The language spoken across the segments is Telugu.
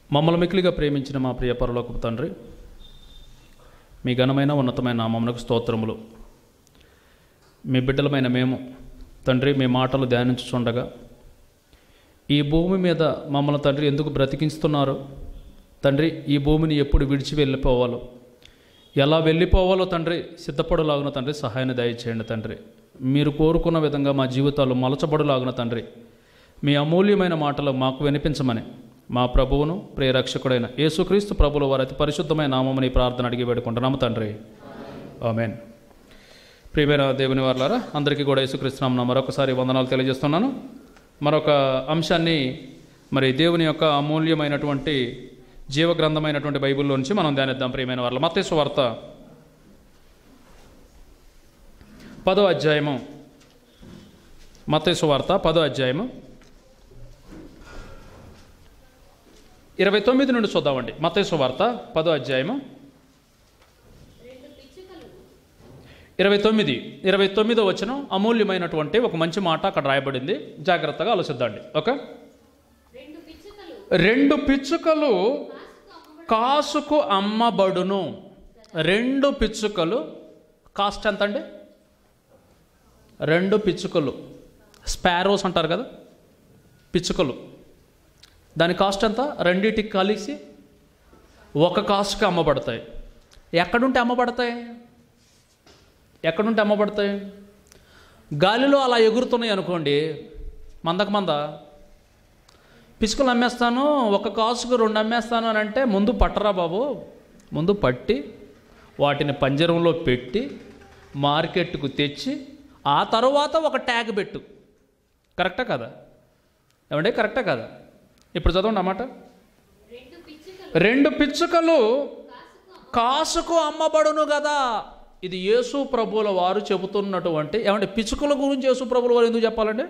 మమ్మల్ని మిక్కిలిగా ప్రేమించిన మా ప్రియ పరలోకపు తండ్రి మీ ఘనమైన ఉన్నతమైన నామమునకు స్తోత్రములు మీ బిడ్డలమైన మేము తండ్రి మీ మాటలు ధ్యానించుచుండగా ఈ భూమి మీద మమ్మల్ని తండ్రి ఎందుకు బ్రతికిస్తున్నారు తండ్రి ఈ భూమిని ఎప్పుడు విడిచి వెళ్ళిపోవాలో ఎలా వెళ్ళిపోవాలో తండ్రి సిద్ధపడులాగున తండ్రి సహాయాన్ని దయచేయండి తండ్రి మీరు కోరుకున్న విధంగా మా జీవితాలు మలచబడులాగున తండ్రి మీ అమూల్యమైన మాటలు మాకు వినిపించమని మా ప్రభువును ప్రియరక్షకుడైన యేసుక్రీస్తు ప్రభుల వారి అతి పరిశుద్ధమైన నామముని ఈ ప్రార్థన అడిగి వేడుకుంటున్నాము తండ్రి ఆమెన్ ప్రియమైన దేవుని వారులారా అందరికీ కూడా యేసుక్రీస్తునామన మరొకసారి వందనాలు తెలియజేస్తున్నాను మరొక అంశాన్ని మరి దేవుని యొక్క అమూల్యమైనటువంటి జీవగ్రంథమైనటువంటి బైబిల్లో నుంచి మనం ధ్యానిద్దాం ప్రియమైన వారు మత్తేసు వార్త పదో అధ్యాయము మత్తేసు వార్త పదో అధ్యాయము ఇరవై తొమ్మిది నుండి చూద్దామండి మత్తేసు వార్త పదో అధ్యాయము ఇరవై తొమ్మిది ఇరవై తొమ్మిదో వచ్చిన అమూల్యమైనటువంటి ఒక మంచి మాట అక్కడ రాయబడింది జాగ్రత్తగా ఆలోచిద్దండి ఓకే రెండు పిచ్చుకలు కాసుకు అమ్మబడును రెండు పిచ్చుకలు కాస్ట్ ఎంత అండి రెండు పిచ్చుకలు స్పారోస్ అంటారు కదా పిచ్చుకలు దాని కాస్ట్ ఎంత రెండింటికి కలిసి ఒక కాస్ట్కి అమ్మబడతాయి ఎక్కడుంటే అమ్మబడతాయి ఎక్కడుంటే అమ్మబడతాయి గాలిలో అలా ఎగురుతున్నాయి అనుకోండి మందకు మంద పిసుకలు అమ్మేస్తాను ఒక కాసుకు రెండు అమ్మేస్తాను అని అంటే ముందు పట్టరా బాబు ముందు పట్టి వాటిని పంజరంలో పెట్టి మార్కెట్కు తెచ్చి ఆ తర్వాత ఒక ట్యాగ్ పెట్టు కరెక్టా కదా ఏమంటే కరెక్టా కదా ఇప్పుడు చదవండి అన్నమాట రెండు పిచ్చుకలు కాసుకు అమ్మబడును కదా ఇది యేసు ప్రభువుల వారు చెబుతున్నటువంటి ఏమంటే పిచ్చుకల గురించి యేసు ప్రభుల వారు ఎందుకు చెప్పాలండి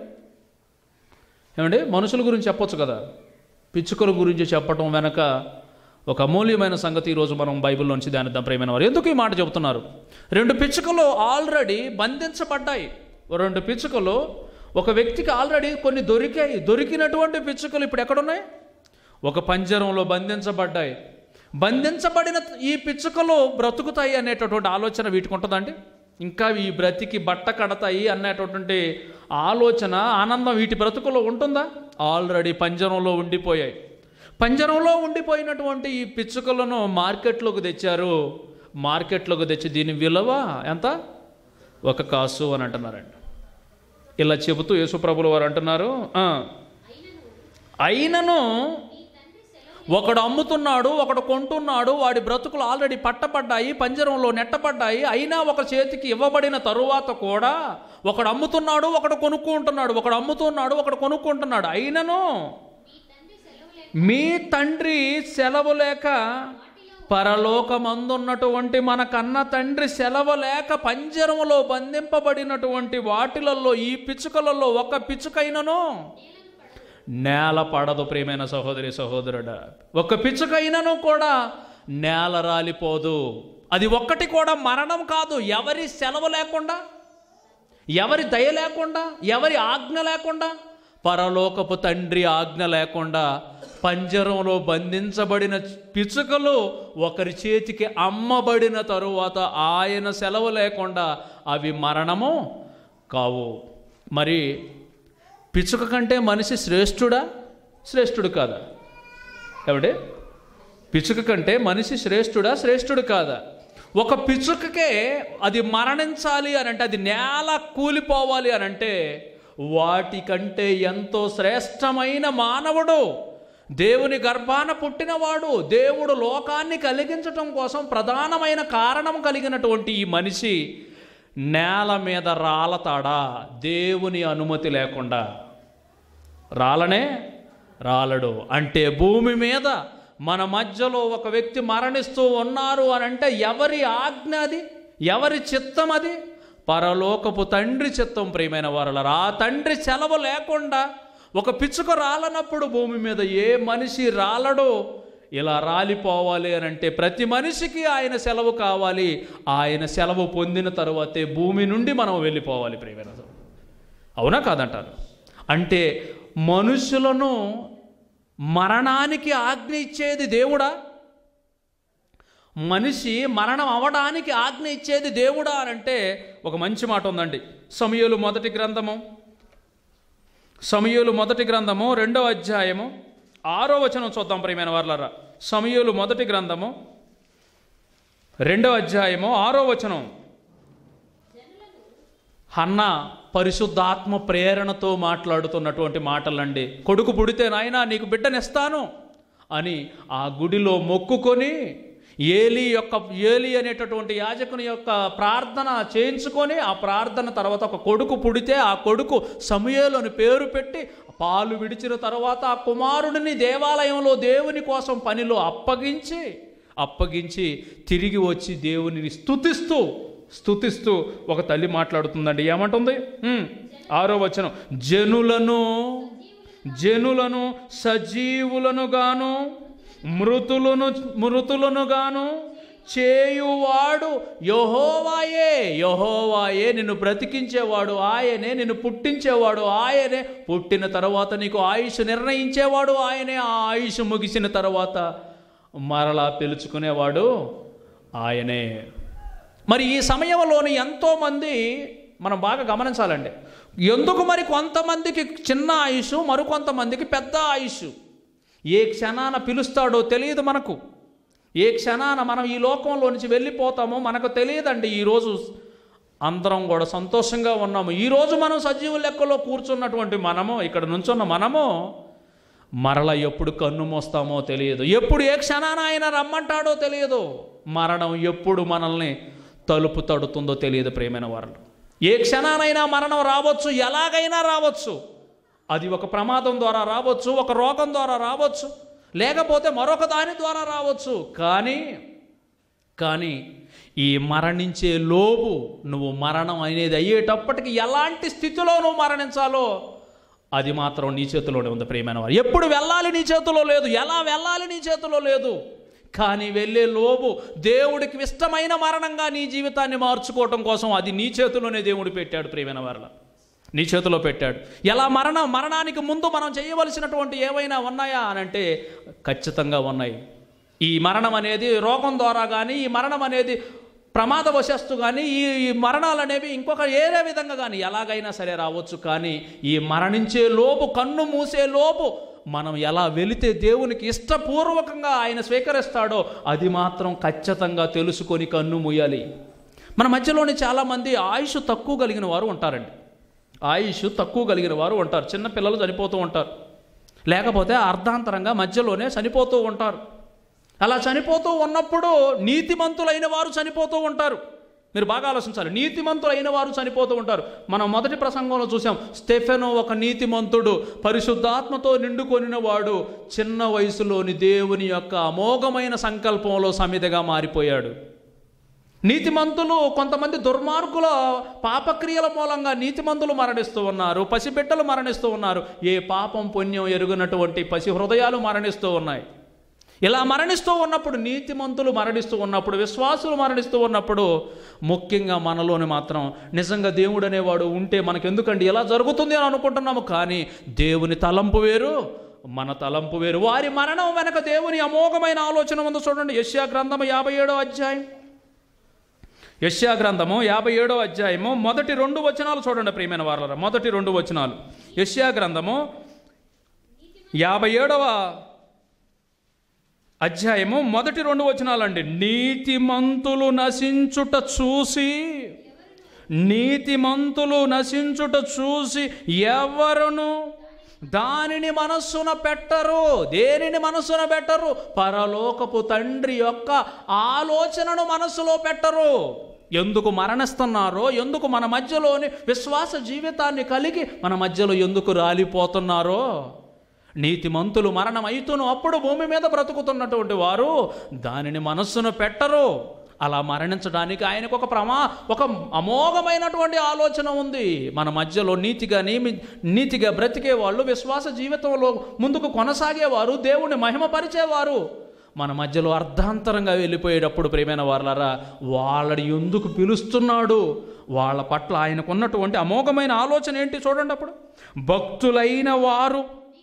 ఏమండి మనుషుల గురించి చెప్పొచ్చు కదా పిచ్చుకల గురించి చెప్పటం వెనక ఒక అమూల్యమైన సంగతి ఈరోజు మనం బైబిల్లోంచి ధ్యానిద్దాం ప్రేమైన వారు ఎందుకు ఈ మాట చెబుతున్నారు రెండు పిచ్చుకలు ఆల్రెడీ బంధించబడ్డాయి రెండు పిచ్చుకలు ఒక వ్యక్తికి ఆల్రెడీ కొన్ని దొరికాయి దొరికినటువంటి పిచ్చుకలు ఇప్పుడు ఎక్కడున్నాయి ఒక పంజరంలో బంధించబడ్డాయి బంధించబడిన ఈ పిచ్చుకలు బ్రతుకుతాయి అనేటటువంటి ఆలోచన వీటికి ఉంటుందండి ఇంకా ఈ బ్రతికి బట్ట కడతాయి అనేటటువంటి ఆలోచన ఆనందం వీటి బ్రతుకులో ఉంటుందా ఆల్రెడీ పంజరంలో ఉండిపోయాయి పంజరంలో ఉండిపోయినటువంటి ఈ పిచ్చుకలను మార్కెట్లోకి తెచ్చారు మార్కెట్లోకి తెచ్చి దీని విలువ ఎంత ఒక కాసు అని అంటున్నారండి ఇలా చెబుతూ యేసుప్రభులు వారు అంటున్నారు "ఆ, అయినను ఒకడు అమ్ముతున్నాడు ఒకడు కొంటున్నాడు వాడి బ్రతుకులు ఆల్రెడీ పట్టబడ్డాయి పంజరంలో నెట్టబడ్డాయి అయినా ఒక చేతికి ఇవ్వబడిన తరువాత కూడా ఒకడు అమ్ముతున్నాడు ఒకడు కొనుక్కుంటున్నాడు ఒకడు అమ్ముతున్నాడు ఒకడు కొనుక్కుంటున్నాడు అయినను మీ తండ్రి సెలవు లేక పరలోకమందున్నటువంటి మన కన్న తండ్రి సెలవు లేక పంజరములో బంధింపబడినటువంటి వాటిలలో ఈ పిచ్చుకలలో ఒక పిచ్చుకైనను నేల పడదు ప్రియమైన సహోదరి సహోదరుడా ఒక పిచ్చుకైనను కూడా నేల రాలిపోదు అది ఒక్కటి కూడా మరణం కాదు ఎవరి సెలవు లేకుండా ఎవరి దయ లేకుండా ఎవరి ఆజ్ఞ లేకుండా పరలోకపు తండ్రి ఆజ్ఞ లేకుండా పంజరంలో బంధించబడిన పిచ్చుకలు ఒకరి చేతికి అమ్మబడిన తరువాత ఆయన సెలవు లేకుండా అవి మరణము కావు మరి పిచ్చుక కంటే మనిషి శ్రేష్ఠుడా శ్రేష్ఠుడు కాదా ఏమంటే పిచ్చుక కంటే మనిషి శ్రేష్ఠుడా శ్రేష్ఠుడు కాదా ఒక పిచ్చుకకే అది మరణించాలి అని అంటే అది నేల కూలిపోవాలి అని అంటే వాటికంటే ఎంతో శ్రేష్టమైన మానవుడు దేవుని గర్భాన పుట్టినవాడు దేవుడు లోకాన్ని కలిగించటం కోసం ప్రధానమైన కారణం కలిగినటువంటి ఈ మనిషి నేల మీద రాలతాడా దేవుని అనుమతి లేకుండా రాలనే రాలడు అంటే భూమి మీద మన మధ్యలో ఒక వ్యక్తి మరణిస్తూ ఉన్నారు అని అంటే ఎవరి ఆజ్ఞ అది ఎవరి చిత్తం అది పరలోకపు తండ్రి చిత్తం ప్రియమైన వారుల ఆ తండ్రి సెలవు లేకుండా ఒక పిచ్చుక రాలనప్పుడు భూమి మీద ఏ మనిషి రాలడో ఇలా రాలిపోవాలి అని అంటే ప్రతి మనిషికి ఆయన సెలవు కావాలి ఆయన సెలవు పొందిన తరువాతే భూమి నుండి మనం వెళ్ళిపోవాలి ప్రియమైన అవునా కాదంటారు అంటే మనుషులను మరణానికి ఆజ్ఞ ఇచ్చేది దేవుడా మనిషి మరణం అవడానికి ఆజ్ఞ ఇచ్చేది దేవుడా అని అంటే ఒక మంచి మాట ఉందండి సమయలు మొదటి గ్రంథము సమయలు మొదటి గ్రంథము రెండవ అధ్యాయము ఆరో వచనం చూద్దాం ప్రియమైన వాళ్ళరా సమయలు మొదటి గ్రంథము రెండవ అధ్యాయము ఆరో వచనం హన్న పరిశుద్ధాత్మ ప్రేరణతో మాట్లాడుతున్నటువంటి మాటలండి కొడుకు పుడితే నాయనా నీకు బిడ్డనిస్తాను అని ఆ గుడిలో మొక్కుకొని ఏలి యొక్క ఏలి అనేటటువంటి యాజకుని యొక్క ప్రార్థన చేయించుకొని ఆ ప్రార్థన తర్వాత ఒక కొడుకు పుడితే ఆ కొడుకు సమయలు అని పేరు పెట్టి పాలు విడిచిన తర్వాత ఆ కుమారుడిని దేవాలయంలో దేవుని కోసం పనిలో అప్పగించి అప్పగించి తిరిగి వచ్చి దేవునిని స్తుతిస్తూ స్తుతిస్తూ ఒక తల్లి మాట్లాడుతుందండి ఏమంటుంది ఉమ్, ఆరో వచనం జనులను జనులను సజీవులను గాను మృతులను మృతులను గాను చేయువాడు యహోవాయే యహోవాయే నిన్ను బ్రతికించేవాడు ఆయనే నిన్ను పుట్టించేవాడు ఆయనే పుట్టిన తర్వాత నీకు ఆయుష్ నిర్ణయించేవాడు ఆయనే ఆ ఆయుష్ ముగిసిన తర్వాత మరలా పిలుచుకునేవాడు ఆయనే మరి ఈ సమయంలోని ఎంతోమంది మనం బాగా గమనించాలండి ఎందుకు మరి కొంతమందికి చిన్న ఆయుష్ మరికొంతమందికి పెద్ద ఆయుష్ ఏ క్షణాన పిలుస్తాడో తెలియదు మనకు ఏ క్షణాన మనం ఈ లోకంలో నుంచి వెళ్ళిపోతామో మనకు తెలియదండి ఈరోజు అందరం కూడా సంతోషంగా ఉన్నాము ఈరోజు మనం సజీవ లెక్కలో కూర్చున్నటువంటి మనము ఇక్కడ నుంచున్న మనము మరల ఎప్పుడు కన్ను మోస్తామో తెలియదు ఎప్పుడు ఏ క్షణాన ఆయన రమ్మంటాడో తెలియదు మరణం ఎప్పుడు మనల్ని తలుపు తడుతుందో తెలియదు ప్రేమైన వారు ఏ క్షణానైనా మరణం రావచ్చు ఎలాగైనా రావచ్చు అది ఒక ప్రమాదం ద్వారా రావచ్చు ఒక రోగం ద్వారా రావచ్చు లేకపోతే మరొక దాని ద్వారా రావచ్చు కానీ కానీ ఈ మరణించే లోపు నువ్వు మరణం అనేది అయ్యేటప్పటికి ఎలాంటి స్థితిలో నువ్వు మరణించాలో అది మాత్రం నీ చేతిలోనే ఉంది ప్రియమైన వారు ఎప్పుడు వెళ్ళాలి నీ చేతిలో లేదు ఎలా వెళ్ళాలి నీ చేతిలో లేదు కానీ వెళ్ళే లోపు దేవుడికి ఇష్టమైన మరణంగా నీ జీవితాన్ని మార్చుకోవటం కోసం అది నీ చేతిలోనే దేవుడు పెట్టాడు ప్రియమైన వారిలో నీ చేతిలో పెట్టాడు ఎలా మరణం మరణానికి ముందు మనం చేయవలసినటువంటి ఏవైనా ఉన్నాయా అని అంటే ఖచ్చితంగా ఉన్నాయి ఈ మరణం అనేది రోగం ద్వారా కానీ ఈ మరణం అనేది ప్రమాదవశస్తు కానీ ఈ ఈ మరణాలు అనేవి ఇంకొక ఏదే విధంగా కానీ ఎలాగైనా సరే రావచ్చు కానీ ఈ మరణించే లోపు కన్ను మూసే లోపు మనం ఎలా వెళితే దేవునికి ఇష్టపూర్వకంగా ఆయన స్వీకరిస్తాడో అది మాత్రం ఖచ్చితంగా తెలుసుకొని కన్ను మూయాలి మన మధ్యలోని చాలామంది ఆయుష్ తక్కువ కలిగిన వారు ఉంటారండి ఆయుష్ తక్కువ కలిగిన వారు ఉంటారు చిన్న పిల్లలు చనిపోతూ ఉంటారు లేకపోతే అర్ధాంతరంగా మధ్యలోనే చనిపోతూ ఉంటారు అలా చనిపోతూ ఉన్నప్పుడు నీతిమంతులైన వారు చనిపోతూ ఉంటారు మీరు బాగా ఆలోచించాలి నీతిమంతులైన వారు చనిపోతూ ఉంటారు మనం మొదటి ప్రసంగంలో చూసాం స్టెఫెనో ఒక నీతిమంతుడు పరిశుద్ధాత్మతో నిండుకొనిన వాడు చిన్న వయసులోని దేవుని యొక్క అమోఘమైన సంకల్పంలో సమిధగా మారిపోయాడు నీతిమంతులు కొంతమంది దుర్మార్గుల పాపక్రియల మూలంగా నీతిమంతులు మరణిస్తూ ఉన్నారు పసిబిడ్డలు మరణిస్తూ ఉన్నారు ఏ పాపం పుణ్యం ఎరుగినటువంటి పసి హృదయాలు మరణిస్తూ ఉన్నాయి ఇలా మరణిస్తూ ఉన్నప్పుడు నీతిమంతులు మరణిస్తూ ఉన్నప్పుడు విశ్వాసులు మరణిస్తూ ఉన్నప్పుడు ముఖ్యంగా మనలోని మాత్రం నిజంగా దేవుడు అనేవాడు ఉంటే మనకెందుకండి ఇలా జరుగుతుంది అని అనుకుంటున్నాము కానీ దేవుని తలంపు వేరు మన తలంపు వేరు వారి మరణం వెనక దేవుని అమోఘమైన ఆలోచన ఉందో చూడండి యశ్యా గ్రంథం యాభై ఏడో అధ్యాయం యశ్యా గ్రంథము యాభై ఏడో అధ్యాయము మొదటి రెండు వచనాలు చూడండి ప్రియమైన వారలరా మొదటి రెండు వచనాలు యశ్యా గ్రంథము యాభై ఏడవ అధ్యాయము మొదటి రెండు వచనాలండి నీతిమంతులు నశించుట చూసి నీతిమంతులు నశించుట చూసి ఎవరును దానిని మనస్సున పెట్టరు దేనిని మనస్సున పెట్టరు పరలోకపు తండ్రి యొక్క ఆలోచనను మనస్సులో పెట్టరు ఎందుకు మరణిస్తున్నారో ఎందుకు మన మధ్యలోని విశ్వాస జీవితాన్ని కలిగి మన మధ్యలో ఎందుకు రాలిపోతున్నారో నీతిమంతులు మరణం అయితును అప్పుడు భూమి మీద బ్రతుకుతున్నటువంటి వారు దానిని మనస్సున పెట్టరు అలా మరణించడానికి ఆయనకు ఒక ప్రమా ఒక అమోఘమైనటువంటి ఆలోచన ఉంది మన మధ్యలో నీతిగా నియమి నీతిగా బ్రతికే వాళ్ళు విశ్వాస జీవితంలో ముందుకు కొనసాగేవారు దేవుణ్ణి మహిమపరిచేవారు మన మధ్యలో అర్ధాంతరంగా వెళ్ళిపోయేటప్పుడు ప్రేమైన వాళ్ళరా వాళ్ళని ఎందుకు పిలుస్తున్నాడు వాళ్ళ పట్ల ఆయనకున్నటువంటి అమోఘమైన ఆలోచన ఏంటి చూడండి అప్పుడు భక్తులైన వారు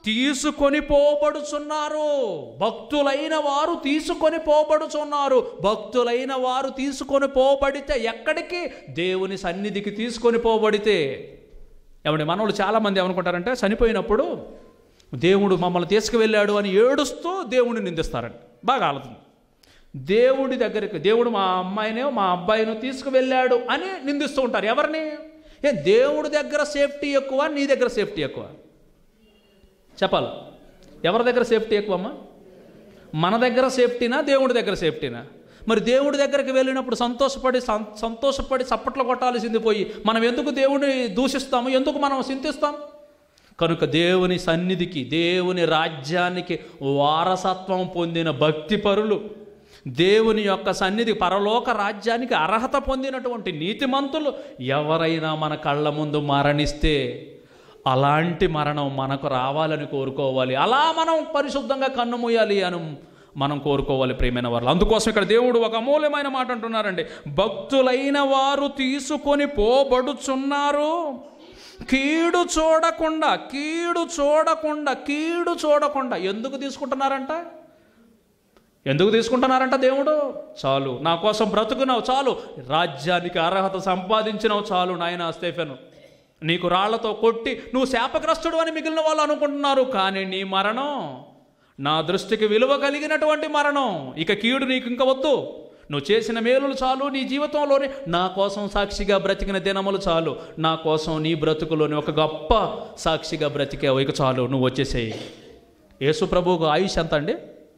తీసుకొని పోబడుచున్నారు భక్తులైన వారు తీసుకొని పోబడుచున్నారు భక్తులైన వారు తీసుకొని పోబడితే ఎక్కడికి దేవుని సన్నిధికి తీసుకొని పోబడితే ఏమండి మనోళ్ళు చాలామంది ఏమనుకుంటారంటే చనిపోయినప్పుడు దేవుడు మమ్మల్ని తీసుకువెళ్ళాడు అని ఏడుస్తూ దేవుడిని నిందిస్తారండి బాగా ఆలోచన దేవుడి దగ్గరికి దేవుడు మా అమ్మాయినే మా అబ్బాయిని తీసుకువెళ్ళాడు అని నిందిస్తూ ఉంటారు ఎవరిని ఏ దేవుడి దగ్గర సేఫ్టీ ఎక్కువ నీ దగ్గర సేఫ్టీ ఎక్కువ చెప్పాలి ఎవరి దగ్గర సేఫ్టీ ఎక్కువ అమ్మా మన దగ్గర సేఫ్టీనా దేవుడి దగ్గర సేఫ్టీనా మరి దేవుడి దగ్గరికి వెళ్ళినప్పుడు సంతోషపడి సం- సంతోషపడి చప్పట్లు కొట్టాల్సింది పోయి మనం ఎందుకు దేవుడిని దూషిస్తాము ఎందుకు మనం చింతిస్తాం కనుక దేవుని సన్నిధికి దేవుని రాజ్యానికి వారసత్వం పొందిన భక్తి పరులు దేవుని యొక్క సన్నిధి పరలోక రాజ్యానికి అర్హత పొందినటువంటి నీతిమంతులు ఎవరైనా మన కళ్ళ ముందు మరణిస్తే అలాంటి మరణం మనకు రావాలని కోరుకోవాలి అలా మనం పరిశుద్ధంగా కన్ను మూయాలి అని మనం కోరుకోవాలి ప్రియమైన వారు అందుకోసం ఇక్కడ దేవుడు ఒక అమూల్యమైన మాట అంటున్నారండి భక్తులైన వారు తీసుకొని పోబడుచున్నారు కీడు చూడకుండా కీడు చూడకుండా కీడు చూడకుండా ఎందుకు తీసుకుంటున్నారంట ఎందుకు తీసుకుంటున్నారంట దేవుడు చాలు నా కోసం బ్రతుకున్నావు చాలు రాజ్యానికి అర్హత సంపాదించినావు చాలు నాయన స్టేఫెను నీకు రాళ్లతో కొట్టి నువ్వు శాపగ్రస్తుడు అని మిగిలిన వాళ్ళు అనుకుంటున్నారు కానీ నీ మరణం నా దృష్టికి విలువ కలిగినటువంటి మరణం ఇక కీడు నీకు ఇంక వద్దు నువ్వు చేసిన మేలులు చాలు నీ జీవితంలోనే నా కోసం సాక్షిగా బ్రతికిన దినములు చాలు నా కోసం నీ బ్రతుకులోని ఒక గొప్ప సాక్షిగా బ్రతికావు ఇక చాలు నువ్వు వచ్చేసేయి యేసు ప్రభువుకు ఆయుష్ ఎంత అండి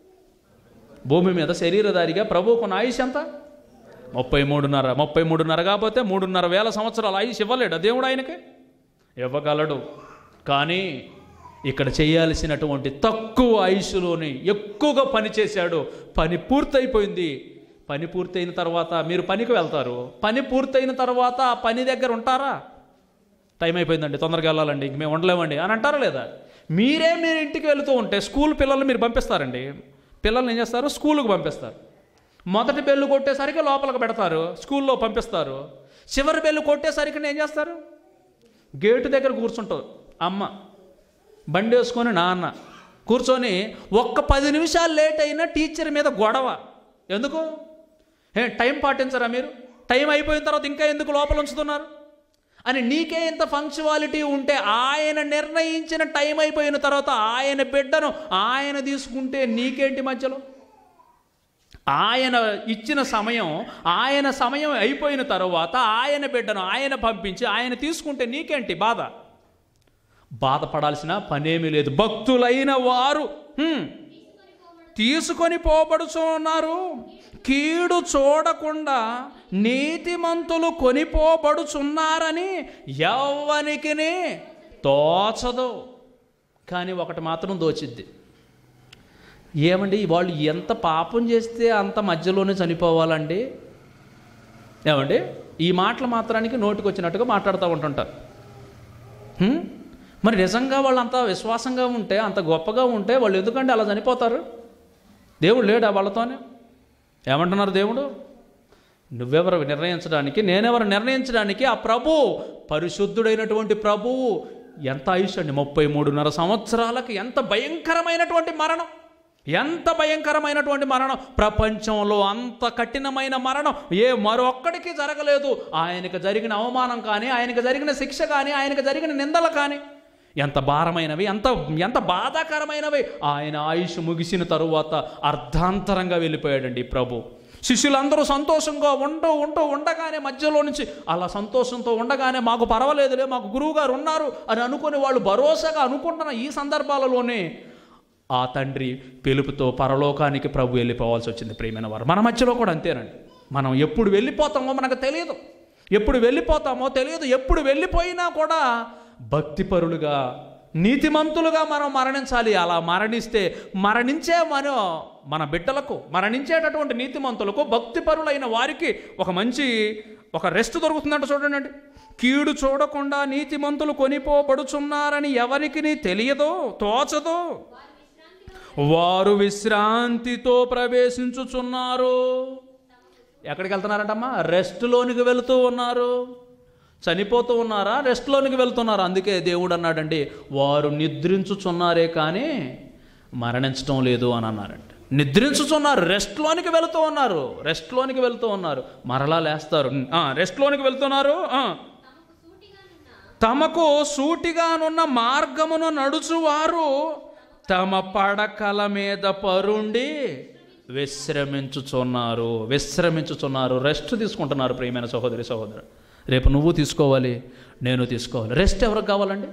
భూమి మీద శరీరధారిగా ప్రభువుకున్న ఆయుష్ ఎంత ముప్పై మూడున్నర ముప్పై మూడున్నర కాకపోతే మూడున్నర వేల సంవత్సరాల ఆయుష్ ఇవ్వలేడు దేవుడు ఆయనకి ఇవ్వగలడు కానీ ఇక్కడ చేయాల్సినటువంటి తక్కువ ఆయుష్లోని ఎక్కువగా పని చేశాడు పని పూర్తయిపోయింది పని పూర్తయిన తర్వాత మీరు పనికి వెళ్తారు పని పూర్తయిన తర్వాత ఆ పని దగ్గర ఉంటారా టైం అయిపోయిందండి తొందరగా వెళ్ళాలండి ఇంక మేము ఉండలేమండి అని అంటారా లేదా మీరే మీరు ఇంటికి వెళుతూ ఉంటే స్కూల్ పిల్లల్ని మీరు పంపిస్తారండి పిల్లల్ని ఏం చేస్తారు స్కూల్కి పంపిస్తారు మొదటి బెల్లు కొట్టేసరికి లోపలికి పెడతారు స్కూల్లో పంపిస్తారు చివరి బెల్లు కొట్టేసరికి ఏం చేస్తారు గేటు దగ్గర కూర్చుంటారు అమ్మ బండి వేసుకొని నాన్న కూర్చొని ఒక్క పది నిమిషాలు లేట్ అయినా టీచర్ మీద గొడవ ఎందుకు ఏ టైం పాటించరా మీరు టైం అయిపోయిన తర్వాత ఇంకా ఎందుకు లోపల ఉంచుతున్నారు అని నీకే ఇంత ఫంక్చువాలిటీ ఉంటే ఆయన నిర్ణయించిన టైం అయిపోయిన తర్వాత ఆయన బిడ్డను ఆయన తీసుకుంటే నీకేంటి మధ్యలో ఆయన ఇచ్చిన సమయం ఆయన సమయం అయిపోయిన తర్వాత ఆయన బిడ్డను ఆయన పంపించి ఆయన తీసుకుంటే నీకేంటి బాధ బాధపడాల్సిన పనేమీ లేదు భక్తులైన వారు హ్మ్, తీసుకొని పోబడుచున్నారు కీడు చూడకుండా నీతిమంతులు కొనిపోబడుచున్నారని ఎవ్వనికి తోచదు కానీ ఒకటి మాత్రం దోచిద్ది ఏమండి వాళ్ళు ఎంత పాపం చేస్తే అంత మధ్యలోనే చనిపోవాలండి ఏమండి ఈ మాటలు మాత్రానికి నోటికి వచ్చినట్టుగా మాట్లాడుతూ ఉంటుంటారు హ్మ్? మరి నిజంగా వాళ్ళు అంత విశ్వాసంగా ఉంటే అంత గొప్పగా ఉంటే వాళ్ళు ఎందుకంటే అలా చనిపోతారు దేవుడు లేడా వాళ్ళతోనే ఏమంటున్నారు దేవుడు నువ్వెవరు నిర్ణయించడానికి నేనెవరు నిర్ణయించడానికి ఆ ప్రభు పరిశుద్ధుడైనటువంటి ప్రభువు ఎంత ఆయుష్ అండి ముప్పై మూడున్నర సంవత్సరాలకు ఎంత భయంకరమైనటువంటి మరణం ఎంత భయంకరమైనటువంటి మరణం ప్రపంచంలో అంత కఠినమైన మరణం ఏ మరొక్కడికి జరగలేదు ఆయనకు జరిగిన అవమానం కానీ ఆయనకు జరిగిన శిక్ష కానీ ఆయనకు జరిగిన నిందలు కానీ ఎంత భారమైనవి ఎంత ఎంత బాధాకరమైనవి ఆయన ఆయుష్ ముగిసిన తరువాత అర్ధాంతరంగా వెళ్ళిపోయాడండి ఈ ప్రభు శిష్యులందరూ సంతోషంగా ఉంటూ ఉంటూ ఉండగానే మధ్యలో నుంచి అలా సంతోషంతో ఉండగానే మాకు పర్వాలేదులే మాకు గురువు గారు ఉన్నారు అని అనుకుని వాళ్ళు భరోసాగా అనుకుంటున్న ఈ సందర్భాలలోనే ఆ తండ్రి పిలుపుతో పరలోకానికి ప్రభు వెళ్ళిపోవాల్సి వచ్చింది ప్రియమైన వారు మన మధ్యలో కూడా అంతేనండి మనం ఎప్పుడు వెళ్ళిపోతామో మనకు తెలియదు ఎప్పుడు వెళ్ళిపోతామో తెలియదు ఎప్పుడు వెళ్ళిపోయినా కూడా భక్తిపరులుగా నీతిమంతులుగా మనం మరణించాలి అలా మరణిస్తే మరణించే మనం మన బిడ్డలకు మరణించేటటువంటి నీతిమంతులకు భక్తిపరులైన వారికి ఒక మంచి ఒక రెస్ట్ దొరుకుతుందంట చూడండి కీడు చూడకుండా నీతిమంతులు కొనిపోబడుచున్నారని ఎవరికి తెలియదో తోచదో వారు విశ్రాంతితో ప్రవేశించుచున్నారు ఎక్కడికి వెళ్తున్నారంటమ్మా రెస్ట్లోనికి వెళుతూ ఉన్నారు చనిపోతూ ఉన్నారా రెస్ట్లోనికి వెళ్తున్నారా అందుకే దేవుడు అన్నాడండి వారు నిద్రించుచున్నారే కానీ మరణించడం లేదు అని అన్నారంట నిద్రించుచున్నారు రెస్ట్లోనికి వెళుతూ ఉన్నారు రెస్ట్లోనికి వెళ్తూ ఉన్నారు మరలా లేస్తారు ఆ, రెస్ట్లోనికి వెళ్తున్నారు ఆ. తమకు సూటిగానున్న మార్గమును నడుచువారు తమ పడకల మీద పరుండి విశ్రమించుచున్నారు విశ్రమించుచున్నారు రెస్ట్ తీసుకుంటున్నారు ప్రియమైన సహోదరి సహోదరు రేపు నువ్వు తీసుకోవాలి నేను తీసుకోవాలి రెస్ట్ ఎవరికి కావాలండి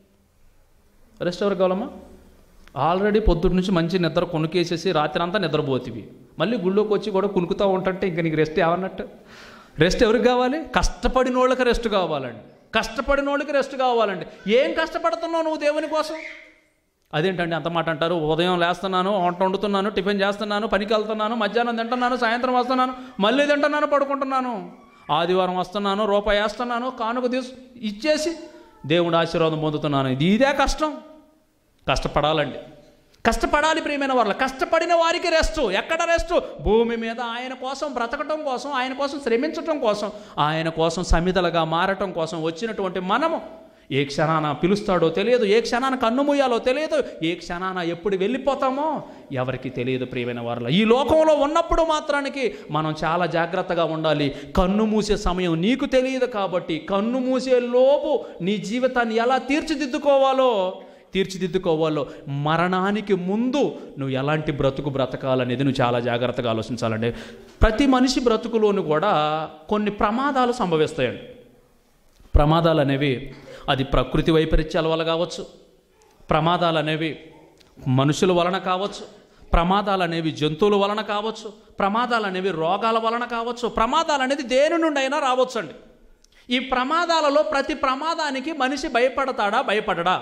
రెస్ట్ ఎవరికి కావాలమ్మా ఆల్రెడీ పొద్దున్న నుంచి మంచి నిద్ర కొనుకేసేసి రాత్రి అంతా నిద్రపోతివి మళ్ళీ గుళ్ళోకి వచ్చి కూడా కునుకుతూ ఉంటుంటే ఇంక నీకు రెస్ట్ ఏమన్నట్టు రెస్ట్ ఎవరికి కావాలి కష్టపడిన వాళ్ళకి రెస్ట్ కావాలండి కష్టపడిన వాళ్ళకి రెస్ట్ కావాలండి ఏం కష్టపడుతున్నావు నువ్వు దేవుని కోసం అదేంటండి అంత మాట అంటారు ఉదయం లేస్తున్నాను వంట వండుతున్నాను టిఫిన్ చేస్తున్నాను పనికి వెళ్తున్నాను మధ్యాహ్నం తింటున్నాను సాయంత్రం వస్తున్నాను మళ్ళీ తింటున్నాను పడుకుంటున్నాను ఆదివారం వస్తున్నాను రూపాయి వేస్తున్నాను కానుక తీసు ఇచ్చేసి దేవుడు ఆశీర్వాదం పొందుతున్నాను ఇది ఇదే కష్టం కష్టపడాలండి కష్టపడాలి ప్రియమైన వాళ్ళు కష్టపడిన వారికి రెస్ట్ ఎక్కడ రెస్ట్ భూమి మీద ఆయన కోసం బ్రతకటం కోసం ఆయన కోసం శ్రమించటం కోసం ఆయన కోసం సమిధలుగా మారటం కోసం వచ్చినటువంటి మనము ఏ క్షణాన పిలుస్తాడో తెలియదు ఏ క్షణాన కన్నుమూయాలో తెలియదు ఏ క్షణాన ఎప్పుడు వెళ్ళిపోతామో ఎవరికి తెలియదు ప్రియమైన వారిలో ఈ లోకంలో ఉన్నప్పుడు మాత్రానికి మనం చాలా జాగ్రత్తగా ఉండాలి కన్ను మూసే సమయం నీకు తెలియదు కాబట్టి కన్ను మూసే లోపు నీ జీవితాన్ని ఎలా తీర్చిదిద్దుకోవాలో తీర్చిదిద్దుకోవాలో మరణానికి ముందు నువ్వు ఎలాంటి బ్రతుకు బ్రతకాలనేది నువ్వు చాలా జాగ్రత్తగా ఆలోచించాలండి ప్రతి మనిషి బ్రతుకులోను కూడా కొన్ని ప్రమాదాలు సంభవిస్తాయండి ప్రమాదాలు అనేవి అది ప్రకృతి వైపరీత్యాల వల్ల కావచ్చు ప్రమాదాలు అనేవి మనుషుల వలన కావచ్చు ప్రమాదాలు అనేవి జంతువుల వలన కావచ్చు ప్రమాదాలు అనేవి రోగాల వలన కావచ్చు ప్రమాదాలు అనేది దేని నుండి అయినా రావచ్చు అండి ఈ ప్రమాదాలలో ప్రతి ప్రమాదానికి మనిషి భయపడతాడా భయపడడా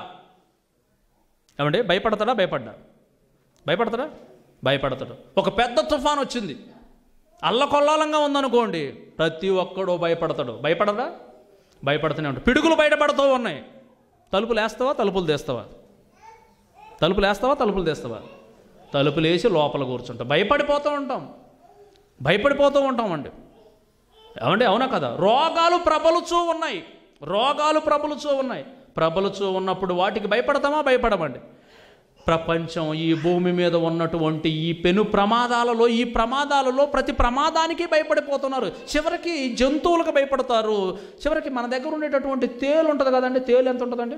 ఏమండి భయపడతాడా భయపడ్డా భయపడతాడా భయపడతాడు ఒక పెద్ద తుఫాన్ వచ్చింది అల్లకొల్లాలంగా ఉందనుకోండి ప్రతి ఒక్కడు భయపడతాడు భయపడదా భయపడుతూనే ఉంటాడు పిడుగులు బయటపడుతూ ఉన్నాయి తలుపులు వేస్తావా తలుపులు తీస్తావా తలుపులు వేస్తావా తలుపులు తీస్తావా తలుపులు వేసి లోపల కూర్చుంటాం భయపడిపోతూ ఉంటాం భయపడిపోతూ ఉంటామండి ఏమండి అవునా కదా రోగాలు ప్రబలుచూ ఉన్నాయి రోగాలు ప్రబలుచూ ఉన్నాయి ప్రబలుచూ ఉన్నప్పుడు వాటికి భయపడతామా భయపడమండి ప్రపంచం ఈ భూమి మీద ఉన్నటువంటి ఈ పెను ప్రమాదాలలో ఈ ప్రమాదాలలో ప్రతి ప్రమాదానికి భయపడిపోతున్నారు చివరికి జంతువులకు భయపడతారు చివరికి మన దగ్గర ఉండేటటువంటి తేలు ఉంటుంది కదండి తేలు ఎంత ఉంటుందండి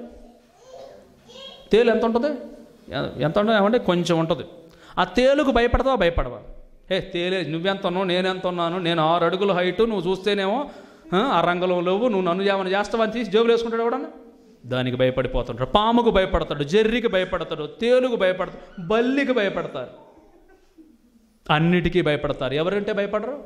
తేలు ఎంత ఉంటుంది ఎ- ఎంత ఉంటుంది ఏమంటే కొంచెం ఉంటుంది ఆ తేలుకు భయపడతావా భయపడవా ఏ తేలే నువ్వెంత ఉన్నావు నేనెంత ఉన్నాను నేను ఆరు అడుగుల హైట్ నువ్వు చూస్తేనేమో ఆ, ఆ రంగంలో లేవు నువ్వు నన్ను ఏమైనా చేస్తావని తీసి జేబులు వేసుకుంటాడు ఎవడన్నా దానికి భయపడిపోతుంటాడు పాముకు భయపడతాడు జెర్రికి భయపడతాడు తేలుకు భయపడతాడు బల్లికి భయపడతారు అన్నిటికీ భయపడతారు ఎవరంటే భయపడరు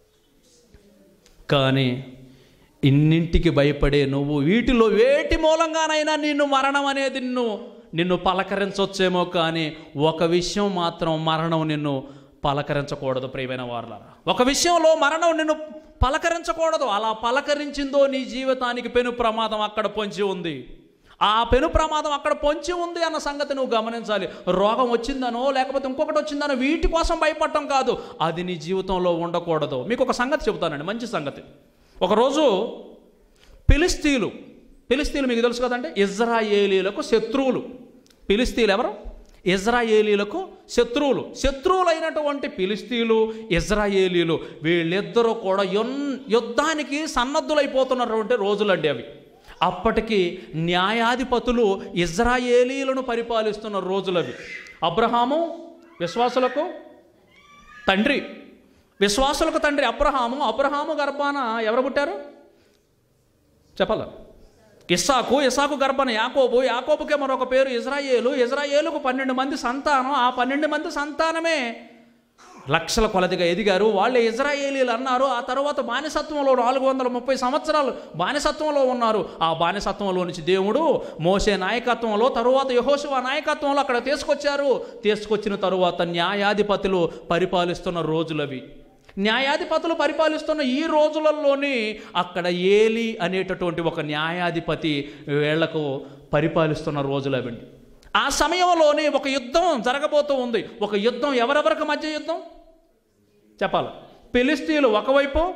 కానీ ఇన్నింటికి భయపడే నువ్వు వీటిలో వేటి మూలంగానైనా నిన్ను మరణం అనేది నిన్ను నిన్ను పలకరించవచ్చేమో కానీ ఒక విషయం మాత్రం మరణం నిన్ను పలకరించకూడదు ప్రియమైన వారులారా ఒక విషయంలో మరణం నిన్ను పలకరించకూడదు అలా పలకరించిందో నీ జీవితానికి పెను ప్రమాదం అక్కడ పొంచి ఉంది ఆ పెను ప్రమాదం అక్కడ పొంచి ఉంది అన్న సంగతి నువ్వు గమనించాలి రోగం వచ్చిందనో లేకపోతే ఇంకొకటి వచ్చిందనో వీటి కోసం భయపడటం కాదు అది నీ జీవితంలో ఉండకూడదు మీకు ఒక సంగతి చెబుతానండి మంచి సంగతి ఒకరోజు ఫిలిస్తీన్లు ఫిలిస్తీన్లు మీకు తెలుసు కదండి ఇజ్రాయేలీలకు శత్రువులు ఫిలిస్తీన్లు ఎవరు ఇజ్రాయేలీలకు శత్రువులు శత్రువులైనటువంటి ఫిలిస్తీన్లు ఇజ్రాయేలీలు వీళ్ళిద్దరూ కూడా యొన్ యుద్ధానికి సన్నద్ధులైపోతున్నటువంటి రోజులండి అవి అప్పటికి న్యాయాధిపతులు ఇజ్రాయేలీలను పరిపాలిస్తున్న రోజులవి అబ్రహాము విశ్వాసులకు తండ్రి విశ్వాసులకు తండ్రి అబ్రహాము అబ్రహాము గర్భాన ఎవరు పుట్టారు చెప్పాల ఇస్సాకు ఇస్సాకు గర్భన యాకోబు యాకోబుకే మరొక పేరు ఇజ్రాయేలు ఇజ్రాయేలుకు పన్నెండు మంది సంతానం ఆ పన్నెండు మంది సంతానమే లక్షల కొలదిగా ఎదిగారు వాళ్ళే ఇజ్రాయేలీలు అన్నారు ఆ తర్వాత బానిసత్వంలో నాలుగు వందల ముప్పై సంవత్సరాలు బానిసత్వంలో ఉన్నారు ఆ బానిసత్వంలో నుంచి దేవుడు మోసే నాయకత్వంలో తరువాత యహోశివ నాయకత్వంలో అక్కడ తీసుకొచ్చారు తీసుకొచ్చిన తరువాత న్యాయాధిపతులు పరిపాలిస్తున్న రోజులవి న్యాయాధిపతులు పరిపాలిస్తున్న ఈ రోజులలోని అక్కడ ఏలి అనేటటువంటి ఒక న్యాయాధిపతి వీళ్లకు పరిపాలిస్తున్న రోజులవండి ఆ సమయంలోనే ఒక యుద్ధం జరగబోతూ ఉంది ఒక యుద్ధం ఎవరెవరికి మధ్య యుద్ధం చెప్పాలి ఫిలిస్తీన్లు ఒకవైపు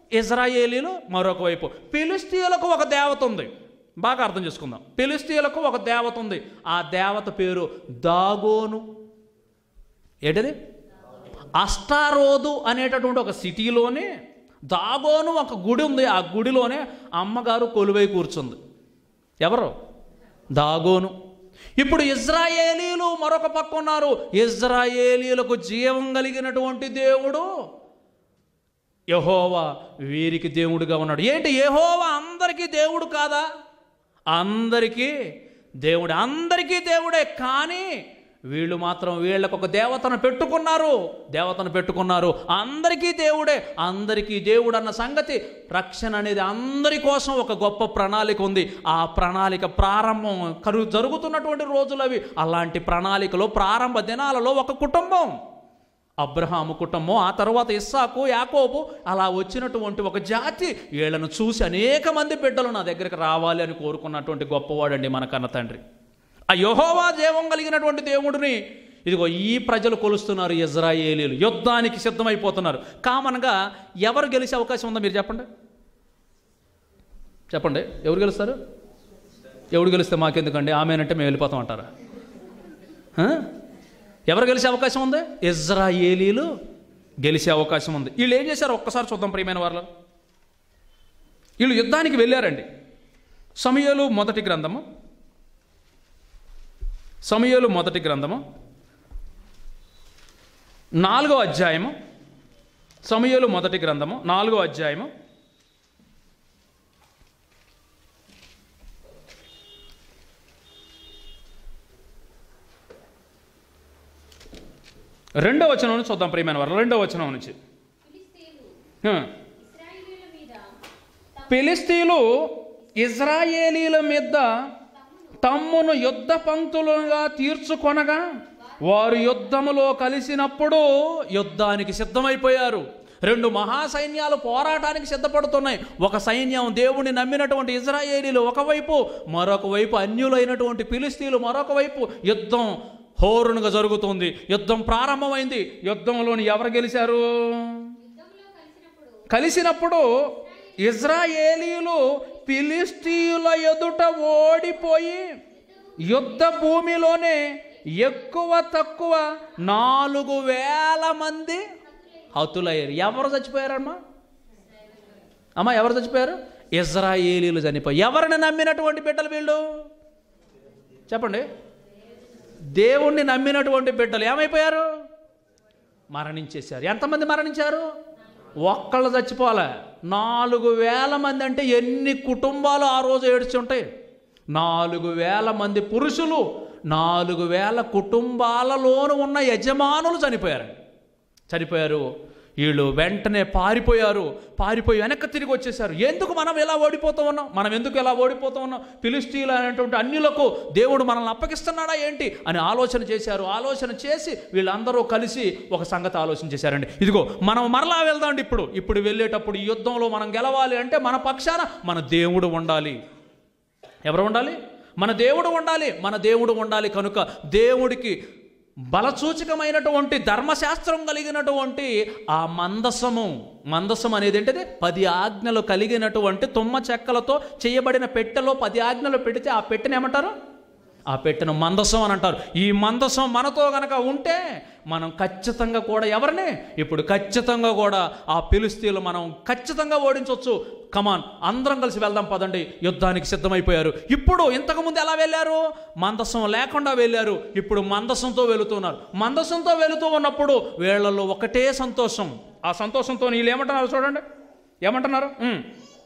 ఇజ్రాయేలీలు మరొక వైపు ఫిలిస్తీయులకు ఒక దేవత ఉంది బాగా అర్థం చేసుకుందాం ఫిలిస్తీయులకు ఒక దేవత ఉంది ఆ దేవత పేరు దాగోను ఏంటది అష్టారోదు అనేటటువంటి ఒక సిటీలోనే దాగోను ఒక గుడి ఉంది ఆ గుడిలోనే అమ్మగారు కొలువై కూర్చుంది ఎవరు దాగోను ఇప్పుడు ఇజ్రాయేలీలు మరొక పక్క ఉన్నారు ఇజ్రాయేలీలకు జీవం కలిగినటువంటి దేవుడు యహోవా వీరికి దేవుడుగా ఉన్నాడు ఏంటి యహోవా అందరికీ దేవుడు కాదా అందరికీ దేవుడే అందరికీ దేవుడే కానీ వీళ్ళు మాత్రం వీళ్ళకు ఒక దేవతను పెట్టుకున్నారు దేవతను పెట్టుకున్నారు అందరికీ దేవుడే అందరికీ దేవుడు అన్న సంగతి రక్షణ అనేది అందరి కోసం ఒక గొప్ప ప్రణాళిక ఉంది ఆ ప్రణాళిక ప్రారంభం కరు జరుగుతున్నటువంటి రోజులు అవి అలాంటి ప్రణాళికలో ప్రారంభ దినాలలో ఒక కుటుంబం అబ్రహాము కుటుంబం ఆ తర్వాత ఇస్సాకు యాకోబు అలా వచ్చినటువంటి ఒక జాతి వీళ్ళను చూసి అనేక మంది బిడ్డలు నా దగ్గరికి రావాలి అని కోరుకున్నటువంటి గొప్పవాడండి మన కన్న తండ్రి ఆ యహోవా దేవం కలిగినటువంటి దేవుడిని ఇదిగో ఈ ప్రజలు కొలుస్తున్నారు ఇజ్రాయేలీలు యుద్ధానికి సిద్ధమైపోతున్నారు కామన్గా ఎవరు గెలిచే అవకాశం ఉందో మీరు చెప్పండి చెప్పండి ఎవరు గెలుస్తారు ఎవడు గెలిస్తే మాకెందుకండి ఆమెనంటే మేము వెళ్ళిపోతాం అంటారా ఆ? ఎవరు గెలిచే అవకాశం ఉంది ఇజ్రాయేలీలు గెలిచే అవకాశం ఉంది వీళ్ళు ఏం చేశారు ఒక్కసారి చూద్దాం ప్రియమైన వాళ్ళు వీళ్ళు యుద్ధానికి వెళ్ళారండి సమయలు మొదటి గ్రంథము సమయలు మొదటి గ్రంథము నాలుగో అధ్యాయము సమయలు మొదటి గ్రంథము నాలుగో అధ్యాయము రెండో వచనం నుంచి చూద్దాం ప్రియమైన వారు రెండో వచనం నుంచి ఫిలిష్తీయులు ఆ. ఇశ్రాయేలీయుల మీద ఫిలిస్తీన్లు ఇజ్రాయేలీల మీద తమ్మును యుద్ధ పంక్తులుగా తీర్చుకొనగా వారు యుద్ధములో కలిసినప్పుడు యుద్ధానికి సిద్ధమైపోయారు రెండు మహాసైన్యాలు పోరాటానికి సిద్ధపడుతున్నాయి ఒక సైన్యం దేవుని నమ్మినటువంటి ఇజ్రాయేలీలు ఒకవైపు మరొక వైపు అన్యులైనటువంటి ఫిలిస్తీన్లు మరొక వైపు యుద్ధం హోరునుగా జరుగుతుంది యుద్ధం ప్రారంభమైంది యుద్ధంలోని ఎవరు గెలిచారు యుద్ధంలో కలిసినప్పుడు కలిసినప్పుడు ఇజ్రాయేలీలు ఫిలిస్తీయుల ఎదుట ఓడిపోయి యుద్ధ భూమిలోనే ఎక్కువ తక్కువ నాలుగు వేల మంది హతులయ్యారు ఎవరు చచ్చిపోయారమ్మా అమ్మా ఎవరు చచ్చిపోయారు ఇజ్రాయేలీలు చనిపోయి ఎవరిని నమ్మినటువంటి బిడ్డలు వీళ్ళు చెప్పండి దేవుణ్ణి నమ్మినటువంటి బిడ్డలు ఏమైపోయారు మరణించేశారు ఎంతమంది మరణించారు ఒక్కళ్ళు చచ్చిపోలే నాలుగు వేల మంది అంటే ఎన్ని కుటుంబాలు ఆ రోజు ఏడ్చుంటాయి నాలుగు వేల మంది పురుషులు నాలుగు వేల కుటుంబాలలోనూ ఉన్న యజమానులు చనిపోయారు చనిపోయారు వీళ్ళు వెంటనే పారిపోయారు పారిపోయి వెనక్కి తిరిగి వచ్చేసారు ఎందుకు మనం ఎలా ఓడిపోతూ ఉన్నాం మనం ఎందుకు ఎలా ఓడిపోతూ ఉన్నాం ఫిలిస్టీలు అనేటువంటి అన్యులకు దేవుడు మనల్ని అప్పగిస్తున్నాడా ఏంటి అని ఆలోచన చేశారు ఆలోచన చేసి వీళ్ళందరూ కలిసి ఒక సంగతి ఆలోచన చేశారండి ఇదిగో మనం మరలా వెళ్దాం ఇప్పుడు ఇప్పుడు వెళ్ళేటప్పుడు ఈ యుద్ధంలో మనం గెలవాలి అంటే మన పక్షాన మన దేవుడు ఉండాలి ఎవరు ఉండాలి మన దేవుడు ఉండాలి మన దేవుడు ఉండాలి కనుక దేవుడికి బలసూచకమైనటువంటి ధర్మశాస్త్రం కలిగినటువంటి ఆ మందసము మందసం అనేది ఏంటిది పది ఆజ్ఞలు కలిగినటువంటి తుమ్మ చెక్కలతో చేయబడిన పెట్టెలో పది ఆజ్ఞలు పెడితే ఆ పెట్టెను ఏమంటారు ఆ పెట్టెను మందసం అని అంటారు ఈ మందసం మనతో గనక ఉంటే మనం ఖచ్చితంగా కూడా ఎవరిని ఇప్పుడు ఖచ్చితంగా కూడా ఆ పిలుస్తీలు మనం ఖచ్చితంగా ఓడించవచ్చు కమాన్ అందరం కలిసి వెళ్దాం పదండి యుద్ధానికి సిద్ధమైపోయారు ఇప్పుడు ఇంతకుముందు ఎలా వెళ్ళారు మందసం లేకుండా వెళ్ళారు ఇప్పుడు మందసంతో వెళుతున్నారు మందసంతో వెళుతూ ఉన్నప్పుడు వీళ్ళల్లో ఒకటే సంతోషం ఆ సంతోషంతో వీళ్ళు ఏమంటున్నారు చూడండి ఏమంటున్నారు ఉమ్.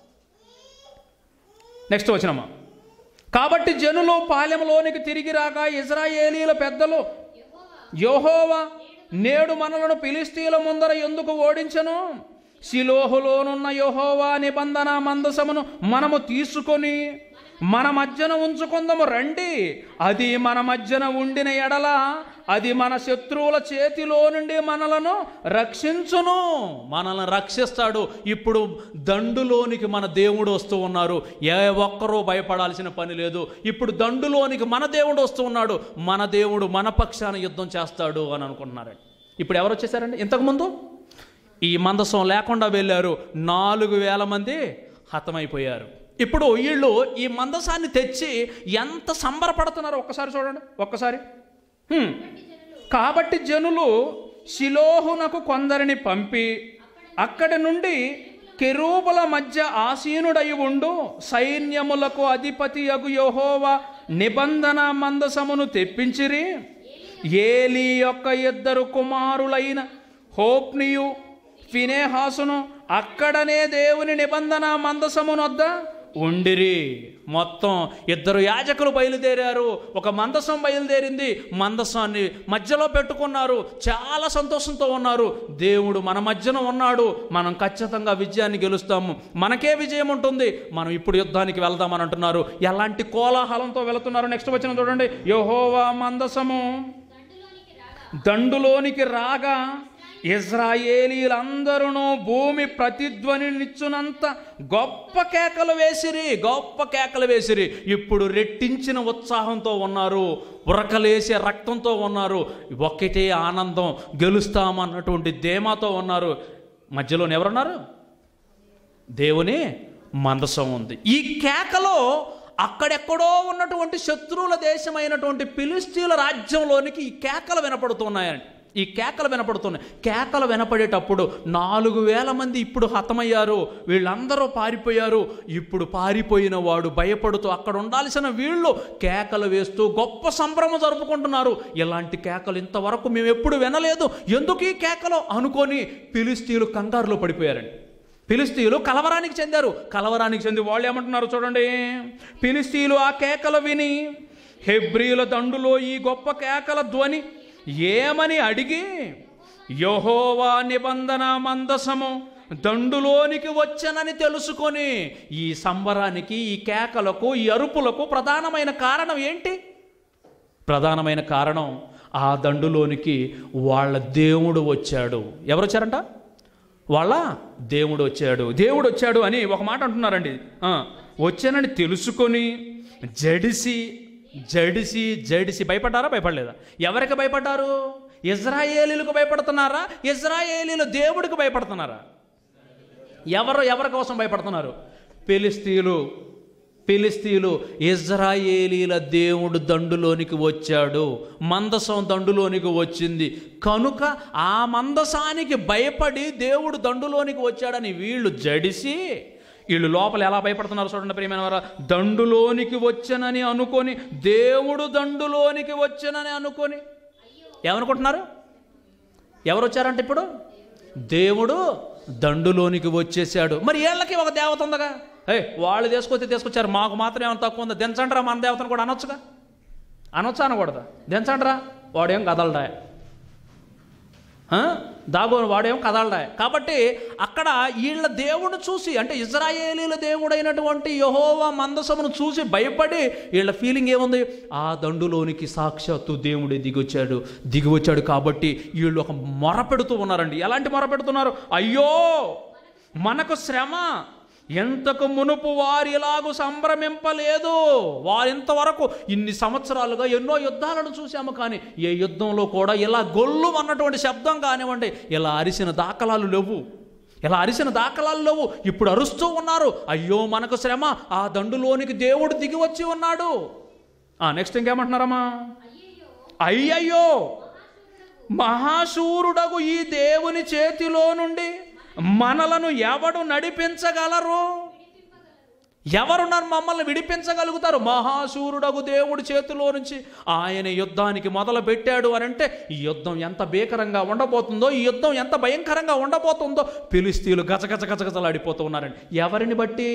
నెక్స్ట్ వచ్చినమ్మా కాబట్టి జనులు పాలెంలోనికి తిరిగి రాగా ఇజ్రాయేలీల పెద్దలు యెహోవా నేడు మనలను ఫిలిస్తీన్ల ముందర ఎందుకు ఓడించను శిలోహులోనున్న యెహోవా నిబంధన మందసమును మనము తీసుకొని మన మధ్యన ఉంచుకుందాము రండి అది మన మధ్యన ఉండిన ఎడల అది మన శత్రువుల చేతిలో నుండి మనలను రక్షించును మనల్ని రక్షిస్తాడు ఇప్పుడు దండులోనికి మన దేవుడు వస్తూ ఉన్నారు ఏ ఒక్కరూ భయపడాల్సిన పని లేదు ఇప్పుడు దండులోనికి మన దేవుడు వస్తూ ఉన్నాడు మన దేవుడు మన పక్షాన యుద్ధం చేస్తాడు అని అనుకుంటున్నారండి ఇప్పుడు ఎవరు వచ్చేసారండి ఇంతకుముందు ఈ మందసం లేకుండా వెళ్ళారు నాలుగు వేల మంది హతమైపోయారు ఇప్పుడు వీళ్ళు ఈ మందసాన్ని తెచ్చి ఎంత సంబరపడుతున్నారో ఒక్కసారి చూడండి ఒక్కసారి హ్మ్. కాబట్టి జనులు శిలోహునకు కొందరిని పంపి అక్కడి నుండి కెరూబుల మధ్య ఆసీనుడై ఉండు సైన్యములకు అధిపతి యగు యెహోవా నిబంధన మందసమును తెప్పించిరి ఏలీ యొక్క ఇద్దరు కుమారులైన హోప్నియు ఫినేహాసును అక్కడనే దేవుని నిబంధన మందసమునొద్ద ఉండిరి మొత్తం ఇద్దరు యాజకులు బయలుదేరారు ఒక మందసం బయలుదేరింది మందసాన్ని మధ్యలో పెట్టుకున్నారు చాలా సంతోషంతో ఉన్నారు దేవుడు మన మధ్యన ఉన్నాడు మనం ఖచ్చితంగా విజయాన్ని గెలుస్తాము మనకే విజయం ఉంటుంది మనం ఇప్పుడు యుద్ధానికి వెళ్దామని అంటున్నారు ఎలాంటి కోలాహలంతో వెళుతున్నారు నెక్స్ట్ వచ్చిన చూడండి యహోవా మందసము దండులోనికి రాగా ఇజ్రాయేలీలందరూ భూమి ప్రతిధ్వనినిచ్చునంత గొప్ప కేకలు వేసిరి గొప్ప కేకలు వేసిరి ఇప్పుడు రెట్టించిన ఉత్సాహంతో ఉన్నారు ఉరకలేసే రక్తంతో ఉన్నారు ఒక్కటే ఆనందం గెలుస్తామన్నటువంటి ధీమాతో ఉన్నారు మధ్యలో ఎవరున్నారు దేవుని మందసం ఉంది ఈ కేకలో అక్కడెక్కడో ఉన్నటువంటి శత్రువుల దేశమైనటువంటి ఫిలిస్తీన్ల రాజ్యంలోనికి ఈ కేకలు వినపడుతున్నాయండి ఈ కేకలు వినపడుతున్నాయి కేకలు వినపడేటప్పుడు నాలుగు వేల మంది ఇప్పుడు హతమయ్యారు వీళ్ళందరూ పారిపోయారు ఇప్పుడు పారిపోయిన వాడు భయపడుతూ అక్కడ ఉండాల్సిన వీళ్ళు కేకలు వేస్తూ గొప్ప సంభ్రమ జరుపుకుంటున్నారు ఇలాంటి కేకలు ఇంతవరకు మేము ఎప్పుడు వినలేదు ఎందుకు ఈ కేకలు అనుకొని ఫిలిస్తీన్లు కంగారులో పడిపోయారండి ఫిలిస్తీన్లు కలవరానికి చెందారు కలవరానికి చెంది వాళ్ళు ఏమంటున్నారు చూడండి ఫిలిస్తీన్లు ఆ కేకలు విని హెబ్రీల దండులో ఈ గొప్ప కేకల ధ్వని ఏమని అడిగి యహోవా నిబంధన మందసము దండులోనికి వచ్చనని తెలుసుకొని ఈ సంబరానికి ఈ కేకలకు ఈ అరుపులకు ప్రధానమైన కారణం ఏంటి ప్రధానమైన కారణం ఆ దండులోనికి వాళ్ళ దేవుడు వచ్చాడు ఎవరు వచ్చారంట వాళ్ళ దేవుడు వచ్చాడు దేవుడు వచ్చాడు అని ఒక మాట అంటున్నారండి ఆ, వచ్చానని తెలుసుకొని జడిసి జడిసి జడిసి భయపడ్డారా భయపడలేదా ఎవరికి భయపడ్డారు ఇజ్రాయేలీలకు భయపడుతున్నారా ఇజ్రాయేలీలు దేవుడికి భయపడుతున్నారా ఎవరు ఎవరి కోసం భయపడుతున్నారు ఫిలిస్తీన్లు ఫిలిస్తీన్లు ఇజ్రాయేలీల దేవుడు దండులోనికి వచ్చాడు మందసం దండులోనికి వచ్చింది కనుక ఆ మందసానికి భయపడి దేవుడు దండులోనికి వచ్చాడని వీళ్ళు జడిసి వీళ్ళు లోపల ఎలా భయపడుతున్నారు చూడండి ప్రియమైన వారా దండులోనికి వచ్చనని అనుకొని దేవుడు దండులోనికి వచ్చనని అనుకొని ఏమనుకుంటున్నారు ఎవరు వచ్చారంటే ఇప్పుడు దేవుడు దండులోనికి వచ్చేసాడు మరి వీళ్ళకి ఒక దేవత ఉందగా ఏ వాళ్ళు తీసుకొచ్చి తీసుకొచ్చారు మాకు మాత్రం ఏమైనా తక్కువ ఉందా దించండిరా మన దేవతను కూడా అనొచ్చుగా అనొచ్చా అనకూడదా దించండిరా వాడేం కదలడా ఆ? దాగోని వాడేం కదలడా కాబట్టి అక్కడ వీళ్ళ దేవుడు చూసి అంటే ఇజ్రాయేలీల దేవుడైనటువంటి యహోవా మందసమును చూసి భయపడి వీళ్ళ ఫీలింగ్ ఏముంది ఆ దండులోనికి సాక్షాత్తు దేవుడే దిగొచ్చాడు దిగివచ్చాడు కాబట్టి వీళ్ళు ఒక మొర పెడుతూ ఉన్నారండి ఎలాంటి మొర పెడుతున్నారు అయ్యో మనకు శ్రమ ఎంతకు మునుపు వారు ఇలాగూ సంభ్రమింపలేదు వారు ఇంతవరకు ఇన్ని సంవత్సరాలుగా ఎన్నో యుద్ధాలను చూశాము కానీ ఏ యుద్ధంలో కూడా ఇలా గొల్లు అన్నటువంటి శబ్దం కానివ్వండి ఇలా అరిసిన దాఖలాలు లేవు ఇలా అరిసిన దాఖలాలు లేవు ఇప్పుడు అరుస్తూ ఉన్నారు అయ్యో మనకు శ్రమ ఆ దండులోనికి దేవుడు దిగి వచ్చి ఉన్నాడు నెక్స్ట్ ఇంకేమంటున్నారమ్మా అయ్యయ్యో మహాశూరుడగు ఈ దేవుని చేతిలో నుండి మనలను ఎవడు నడిపించగలరు ఎవరు నన్ను మమ్మల్ని విడిపించగలుగుతారు మహాశూరుడగు దేవుడి చేతిలో నుంచి ఆయన యుద్ధానికి మొదలు పెట్టాడు అని అంటే ఈ యుద్ధం ఎంత భీకరంగా ఉండబోతుందో ఈ యుద్ధం ఎంత భయంకరంగా ఉండబోతుందో పిలిస్తీలు గజగజ గజగజలాడిపోతూ ఉన్నారండి ఎవరిని బట్టి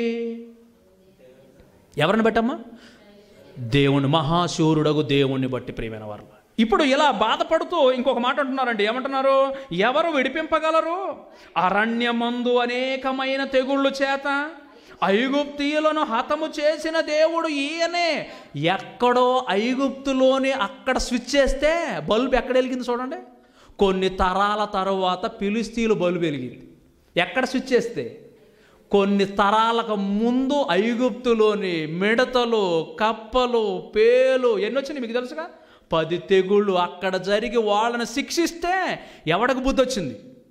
ఎవరిని బట్టమ్మా దేవుని మహాశూరుడగు దేవుణ్ణి బట్టి ప్రియమైన వారు ఇప్పుడు ఇలా బాధపడుతూ ఇంకొక మాట అంటున్నారండి ఏమంటున్నారు ఎవరు విడిపింపగలరు అరణ్యమందు అనేకమైన తెగుళ్ళు చేత ఐగుప్తీయులను హతము చేసిన దేవుడు ఈయనే ఎక్కడో ఐగుప్తులోని అక్కడ స్విచ్ చేస్తే బల్బ్ ఎక్కడ వెలిగింది చూడండి కొన్ని తరాల తర్వాత పిలిస్తీలు బల్బు వెలిగింది ఎక్కడ స్విచ్ చేస్తే కొన్ని తరాలకు ముందు ఐగుప్తులోని మిడతలు కప్పలు పేలు ఎన్ని వచ్చినాయి మీకు తెలుసుగా పది తెగుళ్ళు అక్కడ జరిగి వాళ్ళని శిక్షిస్తే ఎవడికి బుద్ధి వచ్చింది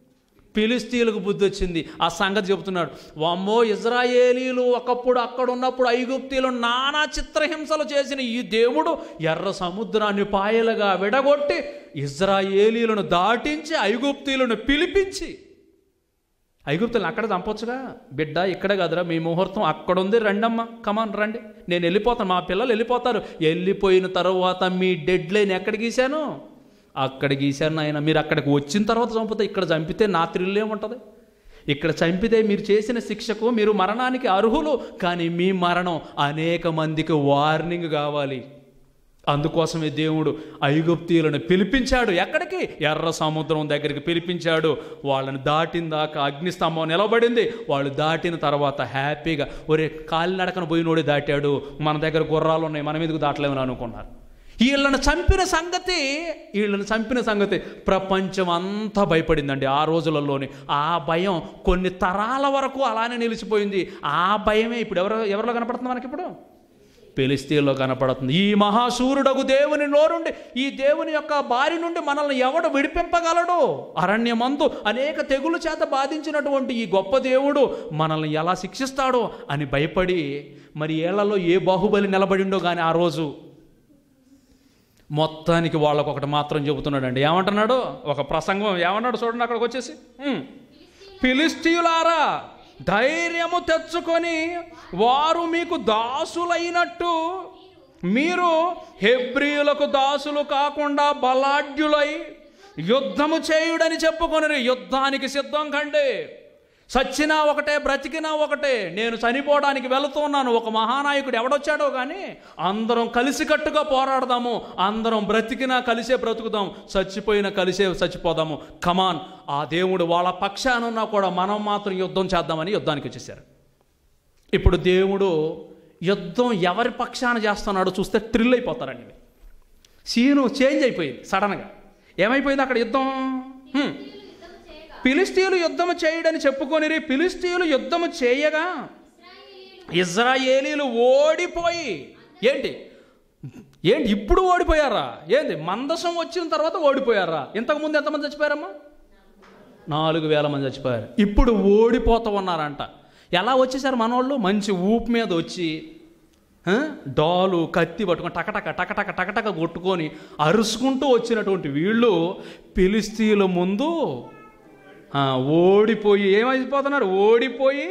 ఫిలిస్తీన్లకు బుద్ధి వచ్చింది ఆ సంగతి చెబుతున్నాడు వామ్మో ఇజ్రాయేలీలు ఒకప్పుడు అక్కడ ఉన్నప్పుడు ఐగుప్తీలు నానా చిత్రహింసలు చేసిన ఈ దేవుడు ఎర్ర సముద్రాన్ని పాయలుగా విడగొట్టి ఇజ్రాయేలీలను దాటించి ఐగుప్తీలను పిలిపించి ఐగుప్తులను అక్కడ చంపొచ్చుగా బిడ్డ ఇక్కడ కదరా మీ ముహూర్తం అక్కడ ఉంది రండమ్మా కమాన్ రండి నేను వెళ్ళిపోతాను మా పిల్లలు వెళ్ళిపోతారు వెళ్ళిపోయిన తర్వాత మీ డెడ్ లైన్ ఎక్కడ గీశాను అక్కడ గీశాను ఆయన మీరు అక్కడికి వచ్చిన తర్వాత చంపితే ఇక్కడ చంపితే నా త్రిల్లు ఏముంటుంది ఇక్కడ చంపితే మీరు చేసిన శిక్షకు మీరు మరణానికి అర్హులు కానీ మీ మరణం అనేక మందికి వార్నింగ్ కావాలి అందుకోసమే దేవుడు ఐగుప్తీయులను పిలిపించాడు ఎక్కడికి ఎర్ర సముద్రం దగ్గరికి పిలిపించాడు వాళ్ళని దాటిన దాకా అగ్నిస్తంభం నిలబడింది వాళ్ళు దాటిన తర్వాత హ్యాపీగా ఒరే కాలినడకన పోయినోడే దాటాడు మన దగ్గర గుర్రాలు ఉన్నాయి మనం ఎందుకు దాటలేమని అనుకున్నారు వీళ్ళని చంపిన సంగతి వీళ్ళని చంపిన సంగతి ప్రపంచం అంతా భయపడిందండి ఆ రోజులలోనే ఆ భయం కొన్ని తరాల వరకు అలానే నిలిచిపోయింది ఆ భయమే ఇప్పుడు ఎవరు ఎవరిలో కనపడుతుంది మనకి ఇప్పుడు పెలిస్తీన్లో కనపడుతుంది ఈ మహాసూరుడగు దేవుని నోరుండి ఈ దేవుని యొక్క బారి నుండి మనల్ని ఎవడు విడిపింపగలడు అరణ్యమందు అనేక తెగులు చేత బాధించినటువంటి ఈ గొప్ప దేవుడు మనల్ని ఎలా శిక్షిస్తాడో అని భయపడి మరి ఏళ్లలో ఏ బాహుబలి నిలబడిండో కానీ ఆ రోజు మొత్తానికి వాళ్ళకు ఒకటి మాత్రం చెబుతున్నాడండి ఏమంటున్నాడు ఒక ప్రసంగం ఏమన్నాడు చూడండి అక్కడికి వచ్చేసి "ఉమ్, ఫిలిస్తీయులారా ధైర్యము తెచ్చుకొని వారు మీకు దాసులైనట్టు మీరు హెబ్రియులకు దాసులు కాకుండా బలాఢ్యులై యుద్ధము చేయుడని చెప్పుకొని యుద్ధానికి సిద్ధం కండి సచ్చినా ఒకటే బ్రతికినా ఒకటే నేను చనిపోవడానికి వెళుతున్నాను ఒక మహానాయకుడు ఎవడొచ్చాడో కానీ అందరం కలిసికట్టుగా పోరాడదాము అందరం బ్రతికినా కలిసే బ్రతుకుదాం చచ్చిపోయినా కలిసే చచ్చిపోదాము కమాన్ ఆ దేవుడు వాళ్ళ పక్షానున్నా కూడా మనం మాత్రం యుద్ధం చేద్దామని యుద్ధానికి వచ్చేసారు ఇప్పుడు దేవుడు యుద్ధం ఎవరి పక్షాన చేస్తున్నాడో చూస్తే థ్రిల్ అయిపోతారండి మీరు. సీను చేంజ్ అయిపోయింది సడన్గా ఏమైపోయింది అక్కడ యుద్ధం హ్మ్. ఫిలిస్తీన్లు యుద్ధము చేయడని చెప్పుకొనిరి ఫిలిస్తీన్లు యుద్ధము చేయగా ఇజ్రాయేలీలు ఓడిపోయి ఏంటి ఏంటి ఇప్పుడు ఓడిపోయారా ఏంటి మందసం వచ్చిన తర్వాత ఓడిపోయారా ఇంతకుముందు ఎంతమంది చచ్చిపోయారమ్మా నాలుగు వేల మంది చచ్చిపోయారు ఇప్పుడు ఓడిపోతూ ఉన్నారంట ఎలా వచ్చేసారు మనోళ్ళు మంచి ఊపు మీద వచ్చి ఆ, డాలు కత్తి పట్టుకొని టకటక టకటక టకటక కొట్టుకొని అరుసుకుంటూ వచ్చినటువంటి వీళ్ళు పిలిస్తీల ముందు ఆ, ఓడిపోయి ఏమైపోతున్నారు ఓడిపోయి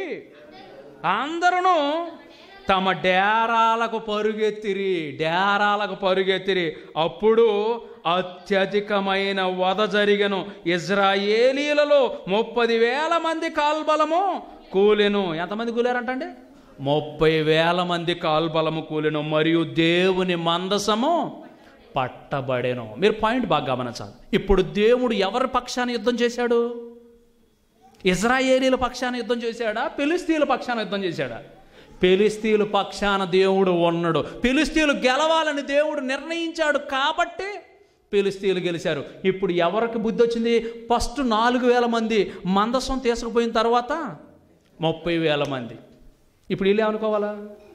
అందరూ తమ డేరాలకు పరుగెత్తిరి డేరాలకు పరుగెత్తిరి అప్పుడు అత్యధికమైన వధ జరిగను ఇజ్రాయేలీలలో ముప్పది వేల మంది కాల్బలము కూలెను ఎంతమంది కూలారంటండి ముప్పై వేల మంది కాల్బలము కూలెను మరియు దేవుని మందసము పట్టబడెను మీరు పాయింట్ బాగా గమనించాలి ఇప్పుడు దేవుడు ఎవరి పక్షాన యుద్ధం చేశాడు ఇజ్రాయేలీల పక్షాన యుద్ధం చేశాడా పెలిస్తీల పక్షాన యుద్ధం చేశాడా పెలిస్తీలు పక్షాన దేవుడు ఉన్నాడు పెలిస్తీలు గెలవాలని దేవుడు నిర్ణయించాడు కాబట్టి పెలిస్తీలు గెలిచారు ఇప్పుడు ఎవరికి బుద్ధి వచ్చింది ఫస్ట్ నాలుగు వేల మంది మందసం తీసుకుపోయిన తర్వాత ముప్పై వేల మంది ఇప్పుడు వీళ్ళు ఏమనుకోవాలా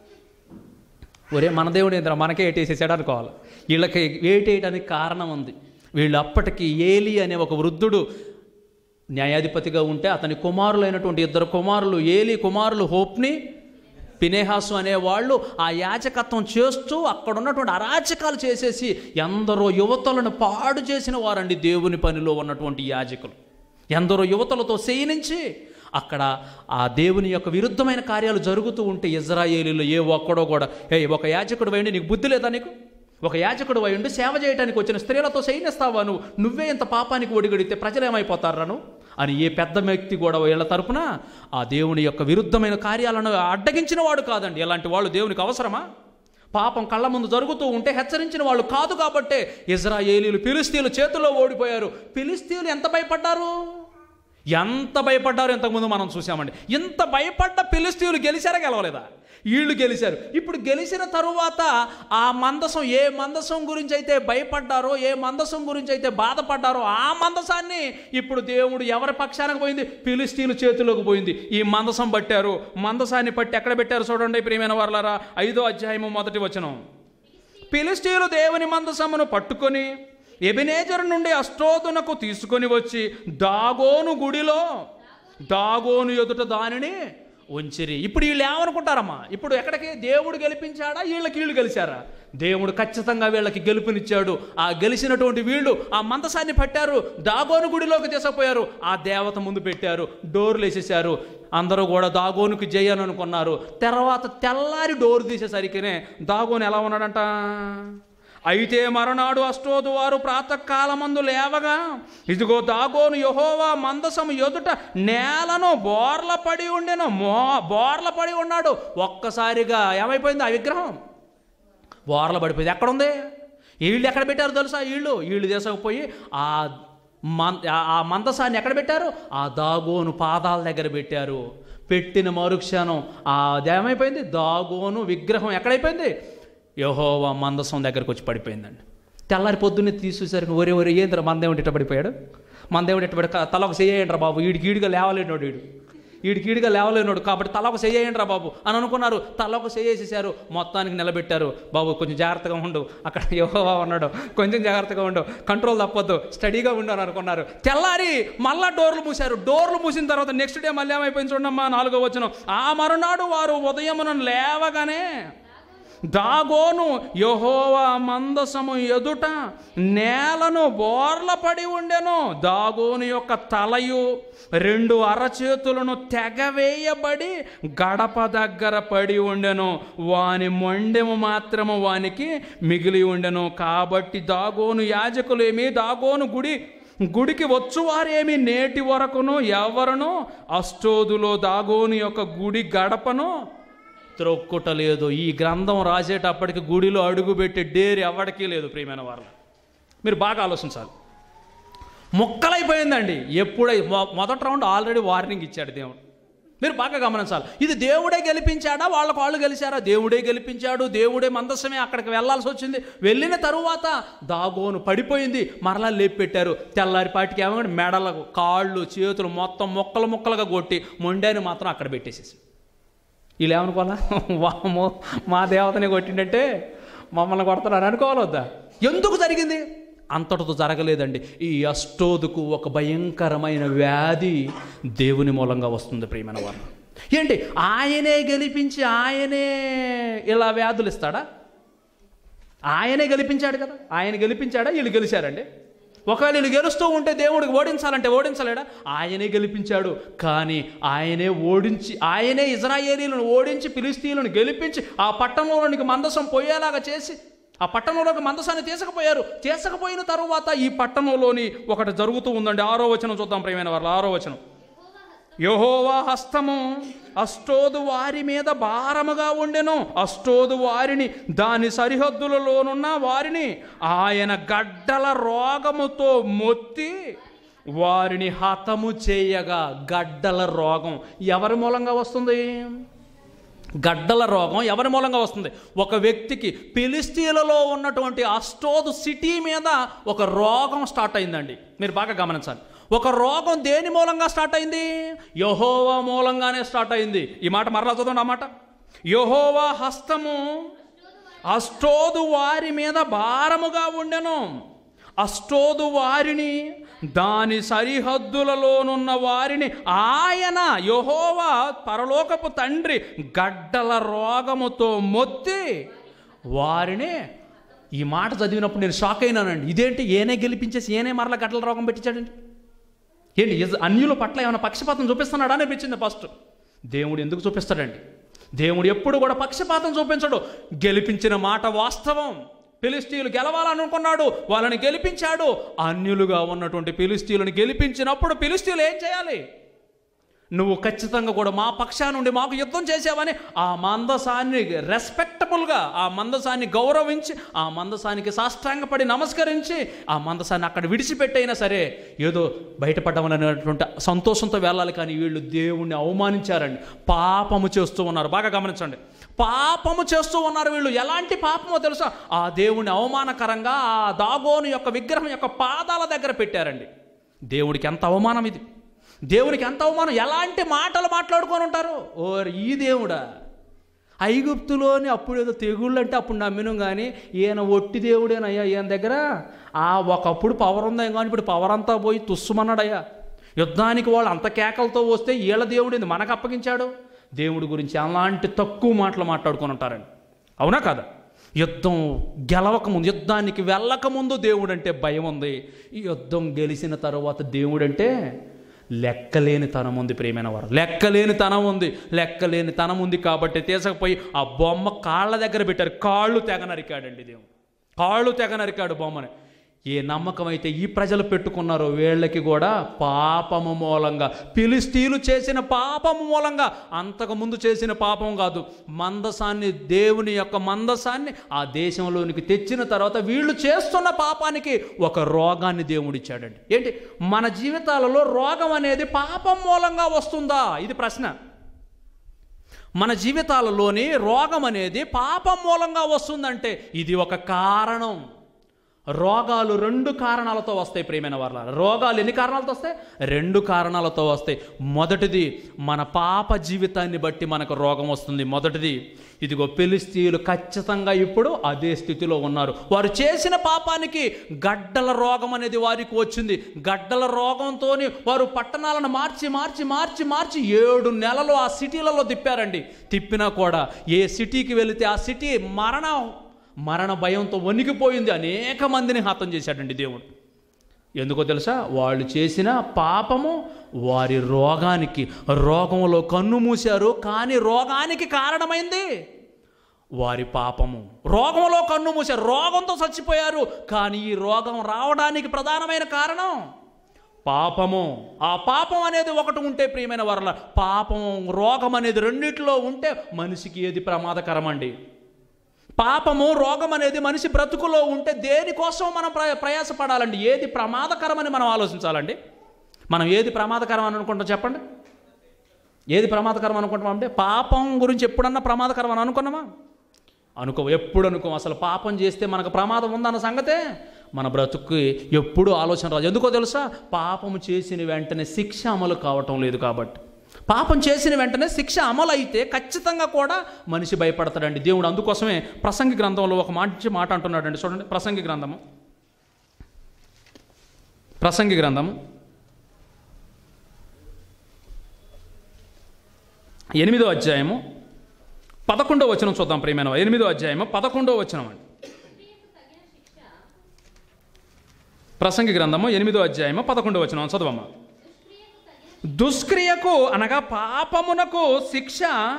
ఒరే మన దేవుడు ఏంద్రా మనకే ఏటేసేసాడు అనుకోవాలి వీళ్ళకి ఏటేయడానికి కారణం ఉంది వీళ్ళు అప్పటికి ఏలి అనే ఒక వృద్ధుడు న్యాయాధిపతిగా ఉంటే అతని కుమారులైనటువంటి ఇద్దరు కుమారులు ఏలి కుమారులు హోప్ని పినేహాసు అనేవాళ్ళు ఆ యాచకత్వం చేస్తూ అక్కడ ఉన్నటువంటి అరాచకాలు చేసేసి ఎందరో యువతలను పాడు చేసిన వారండి దేవుని పనిలో ఉన్నటువంటి యాజకులు ఎందరో యువతలతో శయనించి అక్కడ ఆ దేవుని యొక్క విరుద్ధమైన కార్యాలు జరుగుతూ ఉంటే ఇజ్రాయేలీలో ఏ ఒక్కడో కూడా ఏ ఒక యాజకుడు వేయండి నీకు బుద్ధి లేదా నీకు ఒక యాజకుడు ఉండి సేవ చేయడానికి వచ్చిన స్త్రీలతో సైన్యస్తావా నువ్వు నువ్వే ఇంత పాపానికి ఒడిగడితే ప్రజలు ఏమైపోతారా అని ఏ పెద్ద వ్యక్తి కూడా వీళ్ళ తరపున ఆ దేవుని యొక్క విరుద్ధమైన కార్యాలను అడ్డగించిన వాడు కాదండి ఇలాంటి వాళ్ళు దేవునికి అవసరమా పాపం కళ్ళ ముందు జరుగుతూ ఉంటే హెచ్చరించిన వాళ్ళు కాదు కాబట్టే ఇజ్రాయేలీలు ఫిలిస్తీన్లు చేతుల్లో ఓడిపోయారు ఫిలిస్తీన్లు ఎంత భయపడ్డారు ఎంత భయపడ్డారు ఇంతకుముందు మనం చూసామండి ఇంత భయపడ్డ ఫిలిస్తీన్లు గెలిచారా గెలవలేదా వీళ్ళు గెలిచారు ఇప్పుడు గెలిచిన తరువాత ఆ మందసం ఏ మందసం గురించి అయితే భయపడ్డారో ఏ మందసం గురించి అయితే బాధపడ్డారో ఆ మందసాన్ని ఇప్పుడు దేవుడు ఎవరి పక్షానికి పోయింది ఫిలిస్తీన్లు చేతిలోకి పోయింది ఈ మందసం పట్టారు మందసాన్ని పట్టి ఎక్కడ పెట్టారు చూడండి ప్రియమైన వర్లారా ఐదో అధ్యాయము మొదటి వచనం ఫిలిస్తీన్లు దేవుని మందసమును పట్టుకొని ఎబినేజర్ నుండి అష్టోదునకు తీసుకొని వచ్చి దాగోను గుడిలో దాగోను ఎదుట దానిని ఉంచిరి ఇప్పుడు వీళ్ళు ఏమనుకుంటారమ్మా ఇప్పుడు ఎక్కడికి దేవుడు గెలిపించాడా వీళ్ళకి వీళ్ళు గెలిచారా దేవుడు ఖచ్చితంగా వీళ్ళకి గెలుపునిచ్చాడు ఆ గెలిచినటువంటి వీళ్ళు ఆ మందసాన్ని పట్టారు దాగోను గుడిలోకి తీసుకుపోయారు ఆ దేవత ముందు పెట్టారు డోర్లు వేసేసారు అందరూ కూడా దాగోనుకి జయను అనుకున్నారు తర్వాత తెల్లారి డోర్ తీసేసరికినే దాగోను ఎలా ఉన్నాడంట అయితే మరునాడు అష్టోదు వారు ప్రాతకాలమందు లేవగా ఇదిగో దాగోను యహోవా మందసము ఎదుట నేలను బోర్ల పడి ఉండెను మో బోర్ల పడి ఉన్నాడు ఒక్కసారిగా ఏమైపోయింది ఆ విగ్రహం బోర్ల పడిపోయింది ఎక్కడుంది వీళ్ళు ఎక్కడ పెట్టారు తెలుసా వీళ్ళు వీళ్ళు తీసుకుపోయి ఆ మన్ ఆ మందసాన్ని ఎక్కడ పెట్టారు ఆ దాగోను పాదాల దగ్గర పెట్టారు పెట్టిన మరుక్షణం ఆ ఏమైపోయింది దాగోను విగ్రహం ఎక్కడైపోయింది యహోవా మందసం దగ్గరకు వచ్చి పడిపోయిందండి తెల్లారి పొద్దున్నే తీసేసరికి ఒరే ఒరే ఏంద్ర మందేవుడు ఇట్ట పడిపోయాడు మందేవుడు ఇట్ట పడి తలకు చేయండి బాబు వీడికి ఈడిగా లేవలేనోడు వీడు వీడికి ఈడిగా లేవలేనోడు కాబట్టి తలకు చేయండి రా బాబు అని అనుకున్నారు తలకు చేసేసారు మొత్తానికి నిలబెట్టారు బాబు కొంచెం జాగ్రత్తగా ఉండు అక్కడ యహోవా ఉన్నాడు కొంచెం జాగ్రత్తగా ఉండు కంట్రోల్ తప్పొద్దు స్టడీగా ఉండు అని అనుకున్నారు తెల్లారి మళ్ళా డోర్లు మూసారు డోర్లు మూసిన తర్వాత నెక్స్ట్ డే మళ్ళీ ఏమైపోయింది చూడమ్మా నాలుగో వచ్చిన ఆ మరునాడు వారు ఉదయమున లేవగానే దాగోను యహోవా మందసము ఎదుట నేలను బోర్ల పడి ఉండెను దాగోను యొక్క తలయు రెండు అరచేతులను తెగవేయబడి గడప దగ్గర పడి ఉండెను వాని మొండెము మాత్రము వానికి మిగిలి ఉండెను కాబట్టి దాగోను యాజకులేమి దాగోను గుడి గుడికి వచ్చువారేమి నేటి వరకును ఎవరును అష్టోదులో దాగోని యొక్క గుడి గడపను త్రొక్కుటలేదు ఈ గ్రంథం రాసేటప్పటికి గుడిలో అడుగుపెట్టే డేరి ఎవరికీ లేదు ప్రియమైన వారు మీరు బాగా ఆలోచించాలి ముక్కలైపోయిందండి ఎప్పుడై మొ- మొదటి రౌండ్ ఆల్రెడీ వార్నింగ్ ఇచ్చాడు దేవుడు మీరు బాగా గమనించాలి ఇది దేవుడే గెలిపించాడా వాళ్ళకు వాళ్ళు గెలిచారా దేవుడే గెలిపించాడు దేవుడే మందసమే అక్కడికి వెళ్ళాల్సి వచ్చింది వెళ్ళిన తరువాత దాగోను పడిపోయింది మరలా లేపి పెట్టారు తెల్లారిపాటికి ఏమన్నా మెడలకు కాళ్ళు చేతులు మొత్తం ముక్కలు ముక్కలుగా కొట్టి మొండాని మాత్రం అక్కడ పెట్టేసేసి వీళ్ళు ఏమనుకోవాలా వామో మా దేవతని కొట్టిండంటే మమ్మల్ని కొడతారని అనుకోవాలి వద్దా ఎందుకు జరిగింది అంతటితో జరగలేదండి ఈ అష్టోదుకు ఒక భయంకరమైన వ్యాధి దేవుని మూలంగా వస్తుంది ప్రియమైన వారు ఏంటి ఆయనే గెలిపించి ఆయనే ఇలా వ్యాధులు ఇస్తాడా ఆయనే గెలిపించాడు కదా ఆయన గెలిపించాడా వీళ్ళు గెలిచారండి ఒకవేళ వీళ్ళు గెలుస్తూ ఉంటే దేవుడికి ఓడించాలంటే ఓడించలేడా ఆయనే గెలిపించాడు కానీ ఆయనే ఓడించి ఆయనే ఇజ్రాయేలీలను ఓడించి ఫిలిస్తీన్లను గెలిపించి ఆ పట్టణంలోనికి మందసం పోయేలాగా చేసి ఆ పట్టణంలోకి మందసాన్ని తీసుకుపోయారు తీసుకుపోయిన తరువాత ఈ పట్టణంలోని ఒకటి జరుగుతూ ఉందండి ఆరో వచనం చూద్దాం ప్రియమైన వాళ్ళు ఆరో వచనం యహోవా హస్తము అష్టోదు వారి మీద భారముగా ఉండెను అష్టోదు వారిని దాని సరిహద్దులలోనున్న వారిని ఆయన గడ్డల రోగముతో మొత్తి వారిని హతము చేయగా గడ్డల రోగం ఎవరి మూలంగా వస్తుంది గడ్డల రోగం ఎవరి మూలంగా వస్తుంది ఒక వ్యక్తికి ఫిలిస్తీన్లలో ఉన్నటువంటి అష్టోదు సిటీ మీద ఒక రోగం స్టార్ట్ అయిందండి మీరు బాగా గమనించాలి ఒక రోగం దేని మూలంగా స్టార్ట్ అయింది యహోవా మూలంగానే స్టార్ట్ అయింది ఈ మాట మరలా చదవండి ఆ మాట యహోవా హస్తము అష్టోదు వారి మీద భారముగా ఉండెను అష్టోదు వారిని దాని సరిహద్దులలోనున్న వారిని ఆయన యహోవా పరలోకపు తండ్రి గడ్డల రోగముతో మొత్తి వారిని ఈ మాట చదివినప్పుడు నేను షాక్ అయినానండి ఇదేంటి ఏనే గెలిపించేసి ఏనే మరల గడ్డల రోగం పెట్టించాడండి ఏంటి ఇజ్- అన్యుల పట్ల ఏమైనా పక్షపాతం చూపిస్తున్నాడా అనిపించింది ఫస్ట్ దేవుడు ఎందుకు చూపిస్తాడండి దేవుడు ఎప్పుడు కూడా పక్షపాతం చూపించడు గెలిపించిన మాట వాస్తవం ఫిలిస్తీన్లు గెలవాలనుకున్నాడు వాళ్ళని గెలిపించాడు అన్యులుగా ఉన్నటువంటి ఫిలిస్తీన్లను గెలిపించినప్పుడు ఫిలిస్తీన్లు ఏం చేయాలి నువ్వు ఖచ్చితంగా కూడా మా పక్షా నుండి మాకు యుద్ధం చేసావని ఆ మందసాన్ని రెస్పెక్టబుల్గా ఆ మందసాన్ని గౌరవించి ఆ మందసానికి సాష్టాంగపడి నమస్కరించి ఆ మందసాన్ని అక్కడ విడిచిపెట్టైనా సరే ఏదో బయటపడ్డామనేటువంటి సంతోషంతో వెళ్ళాలి కానీ వీళ్ళు దేవుణ్ణి అవమానించారండి పాపము చేస్తూ ఉన్నారు బాగా గమనించండి పాపము చేస్తూ ఉన్నారు వీళ్ళు ఎలాంటి పాపమో తెలుసా ఆ దేవుని అవమానకరంగా ఆ దాగోను యొక్క విగ్రహం యొక్క పాదాల దగ్గర పెట్టారండి దేవుడికి ఎంత అవమానం ఇది దేవునికి ఎంత అవమానం ఎలాంటి మాటలు మాట్లాడుకొని ఉంటారు ఓ ఈ దేవుడా ఐగుప్తులోని అప్పుడు ఏదో తెగుళ్ళు అంటే అప్పుడు నమ్మినాం కానీ ఈయన ఒట్టి దేవుడేనయ్యా ఈయన దగ్గర ఆ ఒకప్పుడు పవర్ ఉందా కానీ ఇప్పుడు పవర్ అంతా పోయి తుస్సుమన్నాడయ్యా యుద్ధానికి వాళ్ళు అంత కేకలతో వస్తే వీళ్ళ దేవుడిని మనకు అప్పగించాడు దేవుడి గురించి అలాంటి తక్కువ మాటలు మాట్లాడుకొని ఉంటారండి అవునా కదా యుద్ధం గెలవక ముందు యుద్ధానికి వెళ్ళక ముందు దేవుడు అంటే భయం ఉంది ఈ యుద్ధం గెలిచిన తర్వాత దేవుడు అంటే లెక్కలేని తనం ఉంది ప్రియమైన వారు లెక్కలేని తనం ఉంది లెక్కలేని తనం ఉంది కాబట్టి తీసుకుపోయి ఆ బొమ్మ కాళ్ళ దగ్గర పెట్టారు కాళ్ళు తెగ నరికాడండి దేవుడు కాళ్ళు తెగ నరికాడు బొమ్మని ఏ నమ్మకం అయితే ఈ ప్రజలు పెట్టుకున్నారో వీళ్ళకి కూడా పాపము మూలంగా పిలిస్తీలు చేసిన పాపము మూలంగా అంతకుముందు చేసిన పాపం కాదు మందసాన్ని దేవుని యొక్క మందసాన్ని ఆ దేశంలోనికి తెచ్చిన తర్వాత వీళ్ళు చేస్తున్న పాపానికి ఒక రోగాన్ని దేవుడిచ్చాడండి ఏంటి మన జీవితాలలో రోగం అనేది పాపం మూలంగా వస్తుందా ఇది ప్రశ్న మన జీవితాలలోని రోగం అనేది పాపం మూలంగా వస్తుందంటే ఇది ఒక కారణం రోగాలు రెండు కారణాలతో వస్తాయి ప్రియమైన వాళ్ళ రోగాలు ఎన్ని కారణాలతో వస్తాయి రెండు కారణాలతో వస్తాయి మొదటిది మన పాప జీవితాన్ని బట్టి మనకు రోగం వస్తుంది మొదటిది ఇదిగో పెలిస్తీయులు ఖచ్చితంగా ఇప్పుడు అదే స్థితిలో ఉన్నారు వారు చేసిన పాపానికి గడ్డల రోగం అనేది వారికి వచ్చింది గడ్డల రోగంతో వారు పట్టణాలను మార్చి మార్చి మార్చి మార్చి ఏడు నెలలు ఆ సిటీలలో తిప్పారండి తిప్పినా కూడా ఏ సిటీకి వెళితే ఆ సిటీ మరణం మరణ భయంతో వణికిపోయింది అనేక మందిని హతం చేశాడండి దేవుడు ఎందుకో తెలుసా వాళ్ళు చేసిన పాపము వారి రోగానికి రోగంలో కన్ను మూశారు కానీ రోగానికి కారణమైంది వారి పాపము రోగంలో కన్ను మూశారు రోగంతో చచ్చిపోయారు కానీ ఈ రోగం రావడానికి ప్రధానమైన కారణం పాపము ఆ పాపం అనేది ఒకటి ఉంటే ప్రియమైన వరల పాపం రోగం అనేది రెండిట్లో ఉంటే మనిషికి ఏది ప్రమాదకరం అండి పాపము రోగం అనేది మనిషి బ్రతుకులో ఉంటే దేనికోసం మనం ప్ర ప్రయాసపడాలండి ఏది ప్రమాదకరమని మనం ఆలోచించాలండి మనం ఏది ప్రమాదకరం అని అనుకుంటాం చెప్పండి ఏది ప్రమాదకరం అనుకుంటాం అంటే పాపం గురించి ఎప్పుడన్నా ప్రమాదకరం అని అనుకున్నామా అనుకో ఎప్పుడు అనుకో అసలు పాపం చేస్తే మనకు ప్రమాదం ఉందన్న సంగతే మన బ్రతుక్కి ఎప్పుడు ఆలోచన రాదు ఎందుకో తెలుసా పాపం చేసిన వెంటనే శిక్ష అమలు కావటం లేదు కాబట్టి పాపం చేసిన వెంటనే శిక్ష అమలు అయితే ఖచ్చితంగా కూడా మనిషి భయపడతాడండి దేవుడు అందుకోసమే ప్రసంగి గ్రంథంలో ఒక మంచి మాట అంటున్నాడండి చూడండి ప్రసంగి గ్రంథము ప్రసంగి గ్రంథము ఎనిమిదో అధ్యాయము పదకొండో వచనం చూద్దాం ప్రియమైన వారు. ఎనిమిదో అధ్యాయము పదకొండో వచనం అండి ప్రసంగి గ్రంథము ఎనిమిదో అధ్యాయము పదకొండో వచనం చదవమ్మా దుష్క్రియకు అనగా పాపమునకు శిక్ష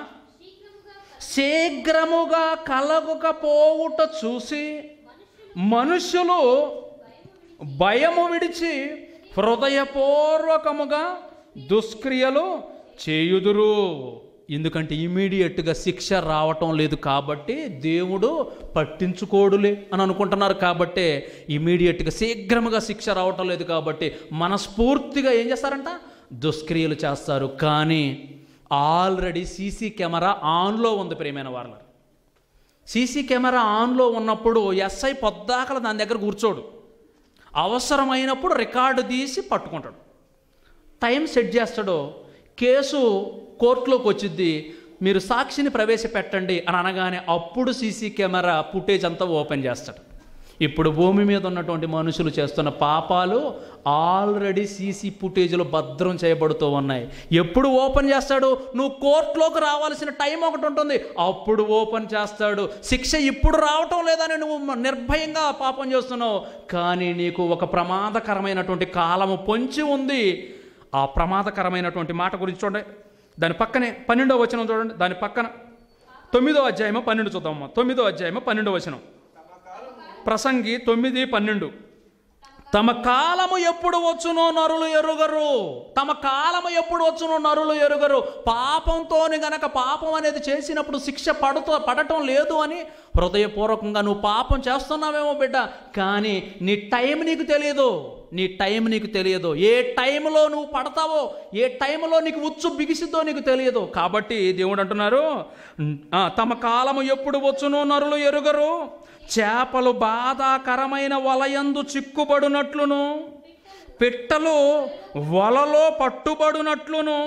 శీఘ్రముగా కలగకపోవుట చూసి మనుష్యులు భయము విడిచి హృదయపూర్వకముగా దుష్క్రియలు చేయుదురు ఎందుకంటే ఇమీడియట్గా శిక్ష రావటం లేదు కాబట్టి దేవుడు పట్టించుకోడులే అని అనుకుంటున్నారు కాబట్టే ఇమీడియట్గా శీఘ్రముగా శిక్ష రావటం లేదు కాబట్టి మనస్ఫూర్తిగా ఏం చేస్తారంట దుష్క్రియలు చేస్తారు కానీ ఆల్రెడీ సీసీ కెమెరా ఆన్లో ఉంది ప్రియమైన వాళ్ళ సీసీ కెమెరా ఆన్లో ఉన్నప్పుడు ఎస్ఐ పొద్దాకల దాని దగ్గర కూర్చోడు అవసరమైనప్పుడు రికార్డు తీసి పట్టుకుంటాడు టైం సెట్ చేస్తాడో కేసు కోర్టులోకి వచ్చింది మీరు సాక్షిని ప్రవేశపెట్టండి అని అనగానే అప్పుడు సీసీ కెమెరా ఫుటేజ్ అంతా ఓపెన్ చేస్తాడు ఇప్పుడు భూమి మీద ఉన్నటువంటి మనుషులు చేస్తున్న పాపాలు ఆల్రెడీ సీసీ ఫుటేజ్లో భద్రం చేయబడుతూ ఉన్నాయి ఎప్పుడు ఓపెన్ చేస్తాడు నువ్వు కోర్టులోకి రావాల్సిన టైం ఒకటి ఉంటుంది అప్పుడు ఓపెన్ చేస్తాడు శిక్ష ఇప్పుడు రావటం లేదని నువ్వు నిర్భయంగా పాపం చేస్తున్నావు కానీ నీకు ఒక ప్రమాదకరమైనటువంటి కాలము పొంచి ఉంది ఆ ప్రమాదకరమైనటువంటి మాట గురించి చూడండి దాని పక్కనే పన్నెండో వచనం చూడండి దాని పక్కన తొమ్మిదో అధ్యాయము పన్నెండు చూద్దామమ్మా తొమ్మిదో అధ్యాయము పన్నెండో వచనం ప్రసంగి తొమ్మిది పన్నెండు తమ కాలము ఎప్పుడు వచ్చునో నరులు ఎరుగరు తమ కాలము ఎప్పుడు వచ్చునో నరులు ఎరుగరు పాపంతోని గనక పాపం అనేది చేసినప్పుడు శిక్ష పడుతూ పడటం లేదు అని హృదయపూర్వకంగా నువ్వు పాపం చేస్తున్నావేమో బిడ్డ కానీ నీ టైం నీకు తెలియదు నీ టైం నీకు తెలియదు ఏ టైంలో నువ్వు పడతావో ఏ టైంలో నీకు ఉచ్చు బిగిసిద్దో నీకు తెలియదు కాబట్టి దేవుడు అంటున్నారు "ఆ, తమ కాలము ఎప్పుడు వచ్చునో నరులు ఎరుగరు చేపలు బాధాకరమైన వలయందు చిక్కుబడునట్లును పిట్టలు వలలో పట్టుబడునట్లును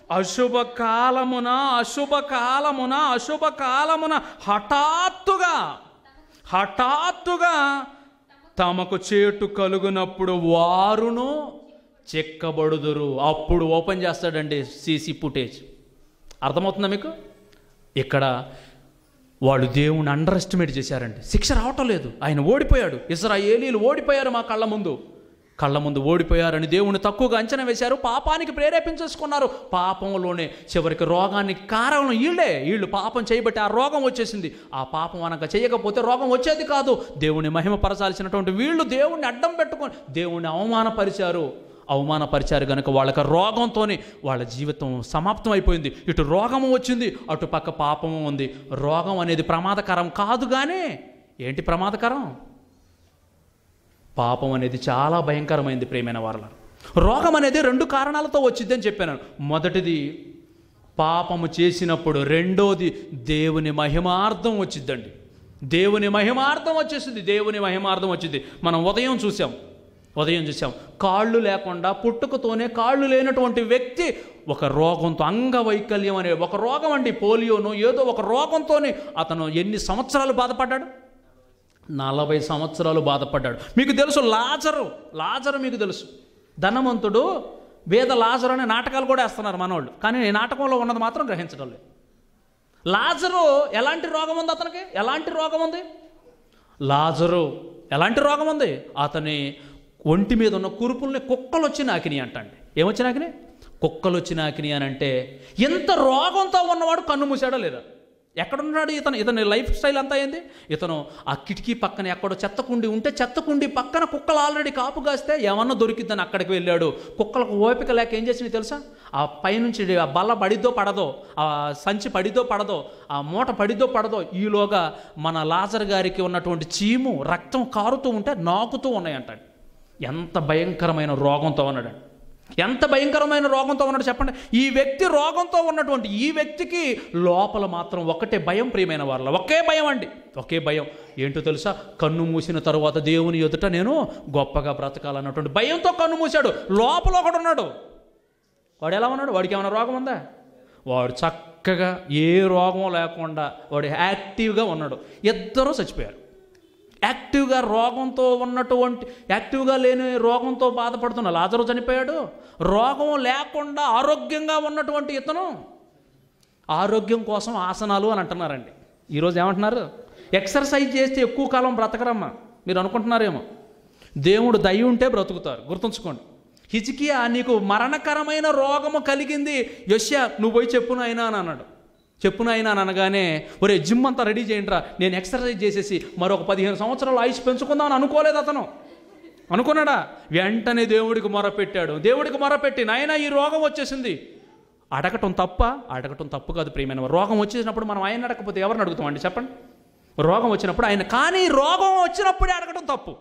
అశుభ కాలమున అశుభ కాలమున అశుభ కాలమున హఠాత్తుగా హఠాత్తుగా తమకు చేటు కలుగునప్పుడు వారును చెక్కబడుదురు అప్పుడు ఓపెన్ చేస్తాడండి సీసీ ఫుటేజ్ అర్థమవుతుందా మీకు ఇక్కడ వాళ్ళు దేవుని అండర్ ఎస్టిమేట్ చేశారండి శిక్ష రావటం లేదు ఆయన ఓడిపోయాడు ఇజ్రాయేలీలు ఓడిపోయారు మా కళ్ళ ముందు కళ్ళ ముందు ఓడిపోయారని దేవుని తక్కువగా అంచనా వేశారు పాపానికి ప్రేరేపించేసుకున్నారు పాపంలోనే చివరికి రోగానికి కారణం వీళ్ళే వీళ్ళు పాపం చేయబట్టి ఆ రోగం వచ్చేసింది ఆ పాపం అనక చేయకపోతే రోగం వచ్చేది కాదు దేవుని మహిమపరచాల్సినటువంటి వీళ్ళు దేవుణ్ణి అడ్డం పెట్టుకొని దేవుణ్ణి అవమానపరిచారు అవమానపరిచారు కనుక వాళ్ళకి రోగంతోనే వాళ్ళ జీవితం సమాప్తం అయిపోయింది ఇటు రోగము వచ్చింది అటు పక్క పాపము ఉంది రోగం అనేది ప్రమాదకరం కాదు కానీ ఏంటి ప్రమాదకరం పాపం అనేది చాలా భయంకరమైంది ప్రేమైన వాళ్ళ రోగం అనేది రెండు కారణాలతో వచ్చింది అని చెప్పాను మొదటిది పాపము చేసినప్పుడు రెండోది దేవుని మహిమార్థం వచ్చిద్దండి దేవుని మహిమార్థం వచ్చేసింది దేవుని మహిమార్థం వచ్చింది మనం ఉదయం చూసాం ఉదయం చూసాం కాళ్ళు లేకుండా పుట్టుకతోనే కాళ్ళు లేనటువంటి వ్యక్తి ఒక రోగంతో అంగవైకల్యం అనే ఒక రోగం అండి పోలియోను ఏదో ఒక రోగంతోనే అతను ఎన్ని సంవత్సరాలు బాధపడ్డాడు నలభై సంవత్సరాలు బాధపడ్డాడు మీకు తెలుసు లాజరు లాజరు మీకు తెలుసు ధనవంతుడు వేద లాజరు అనే నాటకాలు కూడా వేస్తున్నారు మనోళ్ళు కానీ ఈ నాటకంలో ఉన్నది మాత్రం గ్రహించడం లేదు లాజరు ఎలాంటి రోగం ఉంది అతనికి ఎలాంటి రోగం ఉంది లాజరు ఎలాంటి రోగం ఉంది అతని ఒంటి మీద ఉన్న కురుపుల్ని కుక్కలు వచ్చి నాకిని అంటండి ఏమొచ్చి నాకిని కుక్కలు వచ్చి నాకిని అని అంటే ఎంత రోగంతో ఉన్నవాడు కన్ను మూసాడో లేదా ఎక్కడున్నాడు ఇతను ఇతని లైఫ్ స్టైల్ అంతా ఏంది ఇతను ఆ కిటికీ పక్కన ఎక్కడో చెత్తకుండి ఉంటే చెత్తకుండి పక్కన కుక్కలు ఆల్రెడీ కాపు కాస్తే ఏమన్నా దొరికిద్దని అక్కడికి వెళ్ళాడు కుక్కలకు ఓపిక లేక ఏం చేసినాయి తెలుసా ఆ పైనుంచి ఆ బల్ల పడిద్దో పడదో ఆ సంచి పడిదో పడదో ఆ మూట పడిదో పడదో ఈలోగా మన లాజర్ గారికి ఉన్నటువంటి చీము రక్తం కారుతూ ఉంటే నాకుతూ ఉన్నాయంటాడు ఎంత భయంకరమైన రోగంతో ఉన్నాడు ఎంత భయంకరమైన రోగంతో ఉన్నాడు చెప్పండి ఈ వ్యక్తి రోగంతో ఉన్నటువంటి ఈ వ్యక్తికి లోపల మాత్రం ఒకటే భయం ప్రియమైన వాళ్ళ ఒకే భయం అండి ఒకే భయం ఏంటో తెలుసా కన్ను మూసిన తరువాత దేవుని ఎదుట నేను గొప్పగా బ్రతకాలన్నటువంటి భయంతో కన్ను మూసాడు లోపల ఒకడు ఉన్నాడు వాడు ఎలా ఉన్నాడు వాడికి ఏమైనా రోగం ఉందా వాడు చక్కగా ఏ రోగం లేకుండా వాడు యాక్టివ్గా ఉన్నాడు ఇద్దరూ చచ్చిపోయారు యాక్టివ్గా రోగంతో ఉన్నటువంటి యాక్టివ్గా లేని రోగంతో బాధపడుతున్న లాజరు చనిపోయాడు రోగం లేకుండా ఆరోగ్యంగా ఉన్నటువంటి ఇతను ఆరోగ్యం కోసం ఆసనాలు అని అంటున్నారండి ఈరోజు ఏమంటున్నారు ఎక్సర్సైజ్ చేస్తే ఎక్కువ కాలం బ్రతకరమ్మా మీరు అనుకుంటున్నారేమో దేవుడు దయ ఉంటే బ్రతుకుతారు గుర్తుంచుకోండి హిజికియా నీకు మరణకరమైన రోగము కలిగింది యశ్యా నువ్వు పోయి చెప్పును అయినా అని అన్నాడు చెప్పును అయినా అని అనగానే ఒరే జిమ్ అంతా రెడీ చేయండిరా నేను ఎక్సర్సైజ్ చేసేసి మరొక పదిహేను సంవత్సరాలు ఆయుష్ పెంచుకుందామని అనుకోలేదు అతను అనుకున్నాడా వెంటనే దేవుడికి మొరపెట్టాడు దేవుడికి మొరపెట్టి నాయన ఈ రోగం వచ్చేసింది అడగటం తప్ప అడగటం తప్పు కాదు ప్రియమైన వారు. రోగం వచ్చేసినప్పుడు మనం ఆయన అడగకపోతే ఎవరిని అడుగుతామండి చెప్పండి రోగం వచ్చినప్పుడు ఆయన కానీ రోగం వచ్చినప్పుడే అడగటం తప్పు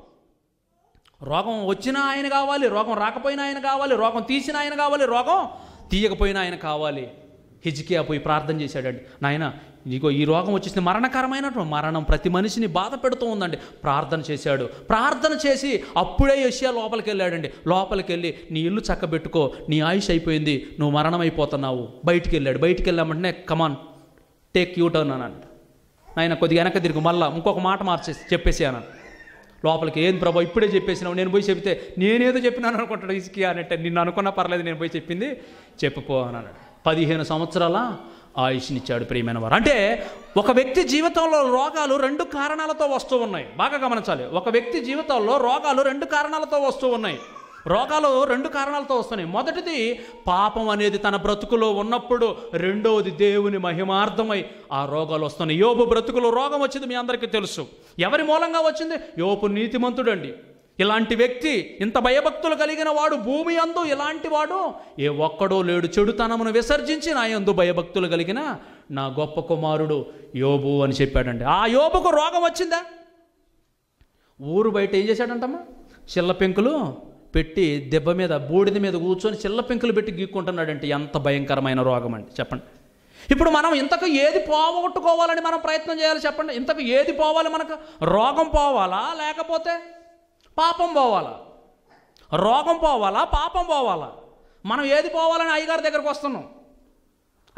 రోగం వచ్చినా ఆయన కావాలి రోగం రాకపోయినా ఆయన కావాలి రోగం తీసిన ఆయన కావాలి రోగం తీయకపోయినా ఆయన కావాలి హిజ్కియా పోయి ప్రార్థన చేశాడండి నాయన నీకో ఈ రోగం వచ్చేసింది మరణకరమైనటువంటి మరణం ప్రతి మనిషిని బాధ పెడుతూ ఉందండి ప్రార్థన చేశాడు ప్రార్థన చేసి అప్పుడే యష్యా లోపలికి వెళ్ళాడండి లోపలికి వెళ్ళి నీ ఇల్లు చక్కబెట్టుకో నీ ఆయుష్ అయిపోయింది నువ్వు మరణం అయిపోతున్నావు బయటికి వెళ్ళాడు బయటికి వెళ్ళామంటే కమాన్ టేక్ యూ టర్న్ అన్నాడు ఆయన కొద్దిగా వెనక తిరుగు మళ్ళా ఇంకొక మాట మార్చేసి చెప్పేసి అన్నాను లోపలికి ఏం ప్రభా ఇప్పుడే చెప్పేసినావు నేను పోయి చెప్తే నేనేదో చెప్పినాను అనుకుంటాడు ఇసుకి అనంటే నిన్ను అనుకున్నా పర్లేదు నేను పోయి చెప్పింది చెప్పుకో అని అన్నాడు పదిహేను సంవత్సరాల ఆయుష్నిచ్చాడు ప్రియమైన వారు అంటే ఒక వ్యక్తి జీవితంలో రోగాలు రెండు కారణాలతో వస్తూ ఉన్నాయి బాగా గమనించాలి ఒక వ్యక్తి జీవితంలో రోగాలు రెండు కారణాలతో వస్తూ ఉన్నాయి రోగాలు రెండు కారణాలతో వస్తున్నాయి మొదటిది పాపం అనేది తన బ్రతుకులో ఉన్నప్పుడు రెండవది దేవుని మహిమార్థమై ఆ రోగాలు వస్తున్నాయి యోపు బ్రతుకులో రోగం వచ్చింది మీ అందరికీ తెలుసు ఎవరి మూలంగా వచ్చింది యోపు నీతిమంతుడండి ఇలాంటి వ్యక్తి ఇంత భయభక్తులు కలిగిన వాడు భూమి అందు ఇలాంటి వాడు ఏ ఒక్కడో లేడు చెడుతనమును విసర్జించి నా యందు భయభక్తులు కలిగిన నా గొప్ప కుమారుడు యోబు అని చెప్పాడండి ఆ యోబుకు రోగం వచ్చిందా ఊరు బయట ఏం చేశాడంటమ్మా చిల్ల పెంకులు పెట్టి దెబ్బ మీద బూడిద మీద కూర్చొని చిల్ల పెంకులు పెట్టి గీక్కుంటున్నాడంటే ఎంత భయంకరమైన రోగం అండి చెప్పండి ఇప్పుడు మనం ఇంతకు ఏది పోగొట్టుకోవాలని మనం ప్రయత్నం చేయాలి చెప్పండి ఇంతకు ఏది పోవాలి మనకు రోగం పోవాలా లేకపోతే పాపం పోవాలా రోగం పోవాలా పాపం పోవాలా మనం ఏది పోవాలని అయ్యగారి దగ్గరకు వస్తున్నాం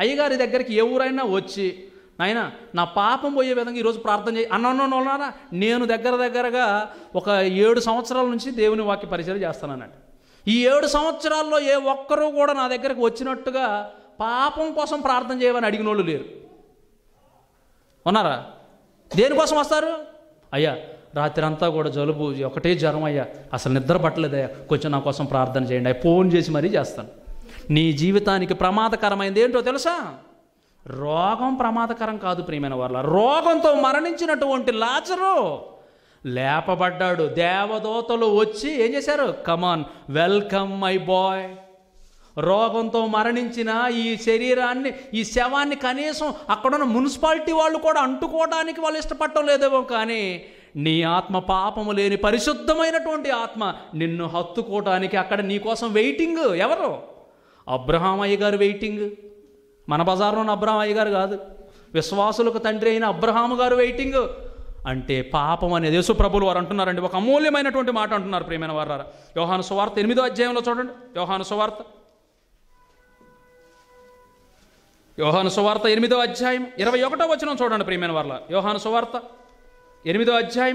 అయ్యగారి దగ్గరికి ఎవరైనా వచ్చి నాయన నా పాపం పోయే విధంగా ఈరోజు ప్రార్థన చేయి అన్నారా నేను దగ్గర దగ్గరగా ఒక ఏడు సంవత్సరాల నుంచి దేవుని వాక్య పరిచయం చేస్తానన్నట్టు ఈ ఏడు సంవత్సరాల్లో ఏ ఒక్కరూ కూడా నా దగ్గరకు వచ్చినట్టుగా పాపం కోసం ప్రార్థన చేయమని అడిగిన వాళ్ళు లేరు ఉన్నారా దేనికోసం వస్తారు అయ్యా రాత్రి అంతా కూడా జలుబు ఒకటే జ్వరం అయ్యా అసలు నిద్ర పట్టలేదయ్యా కొంచెం నా కోసం ప్రార్థన చేయండి అయ్యా ఫోన్ చేసి మరీ చేస్తాను నీ జీవితానికి ప్రమాదకరమైంది ఏంటో తెలుసా రోగం ప్రమాదకరం కాదు ప్రియమైన వాళ్ళ రోగంతో మరణించినటువంటి లాజరు లేపబడ్డాడు దేవదూతలు వచ్చి ఏం చేశారు కమాన్ వెల్కమ్ మై బాయ్ రోగంతో మరణించిన ఈ శరీరాన్ని ఈ శవాన్ని కనీసం అక్కడున్న మున్సిపాలిటీ వాళ్ళు కూడా అంటుకోవడానికి వాళ్ళు ఇష్టపడటం లేదేమో కానీ నీ ఆత్మ పాపము లేని పరిశుద్ధమైనటువంటి ఆత్మ నిన్ను హత్తుకోవడానికి అక్కడ నీ కోసం వెయిటింగ్ ఎవరు అబ్రహాం అయ్య గారు వెయిటింగ్ మన బజార్లో ఉన్న అబ్రహాం అయ్య గారు కాదు విశ్వాసులకు తండ్రి అయిన అబ్రహాము గారు వెయిటింగ్ అంటే పాపం అనేది యేసు ప్రభులు వారు అంటున్నారండి ఒక అమూల్యమైనటువంటి మాట అంటున్నారు ప్రియమైన వారు యోహాను సువార్త ఎనిమిదో అధ్యాయంలో చూడండి యోహాను సువార్త యోహాను సువార్త ఎనిమిదో అధ్యాయం ఇరవై ఒకటో వచనం చూడండి ప్రియమైన వాళ్ళ యోహాను సువార్త ఎనిమిదో అధ్యాయం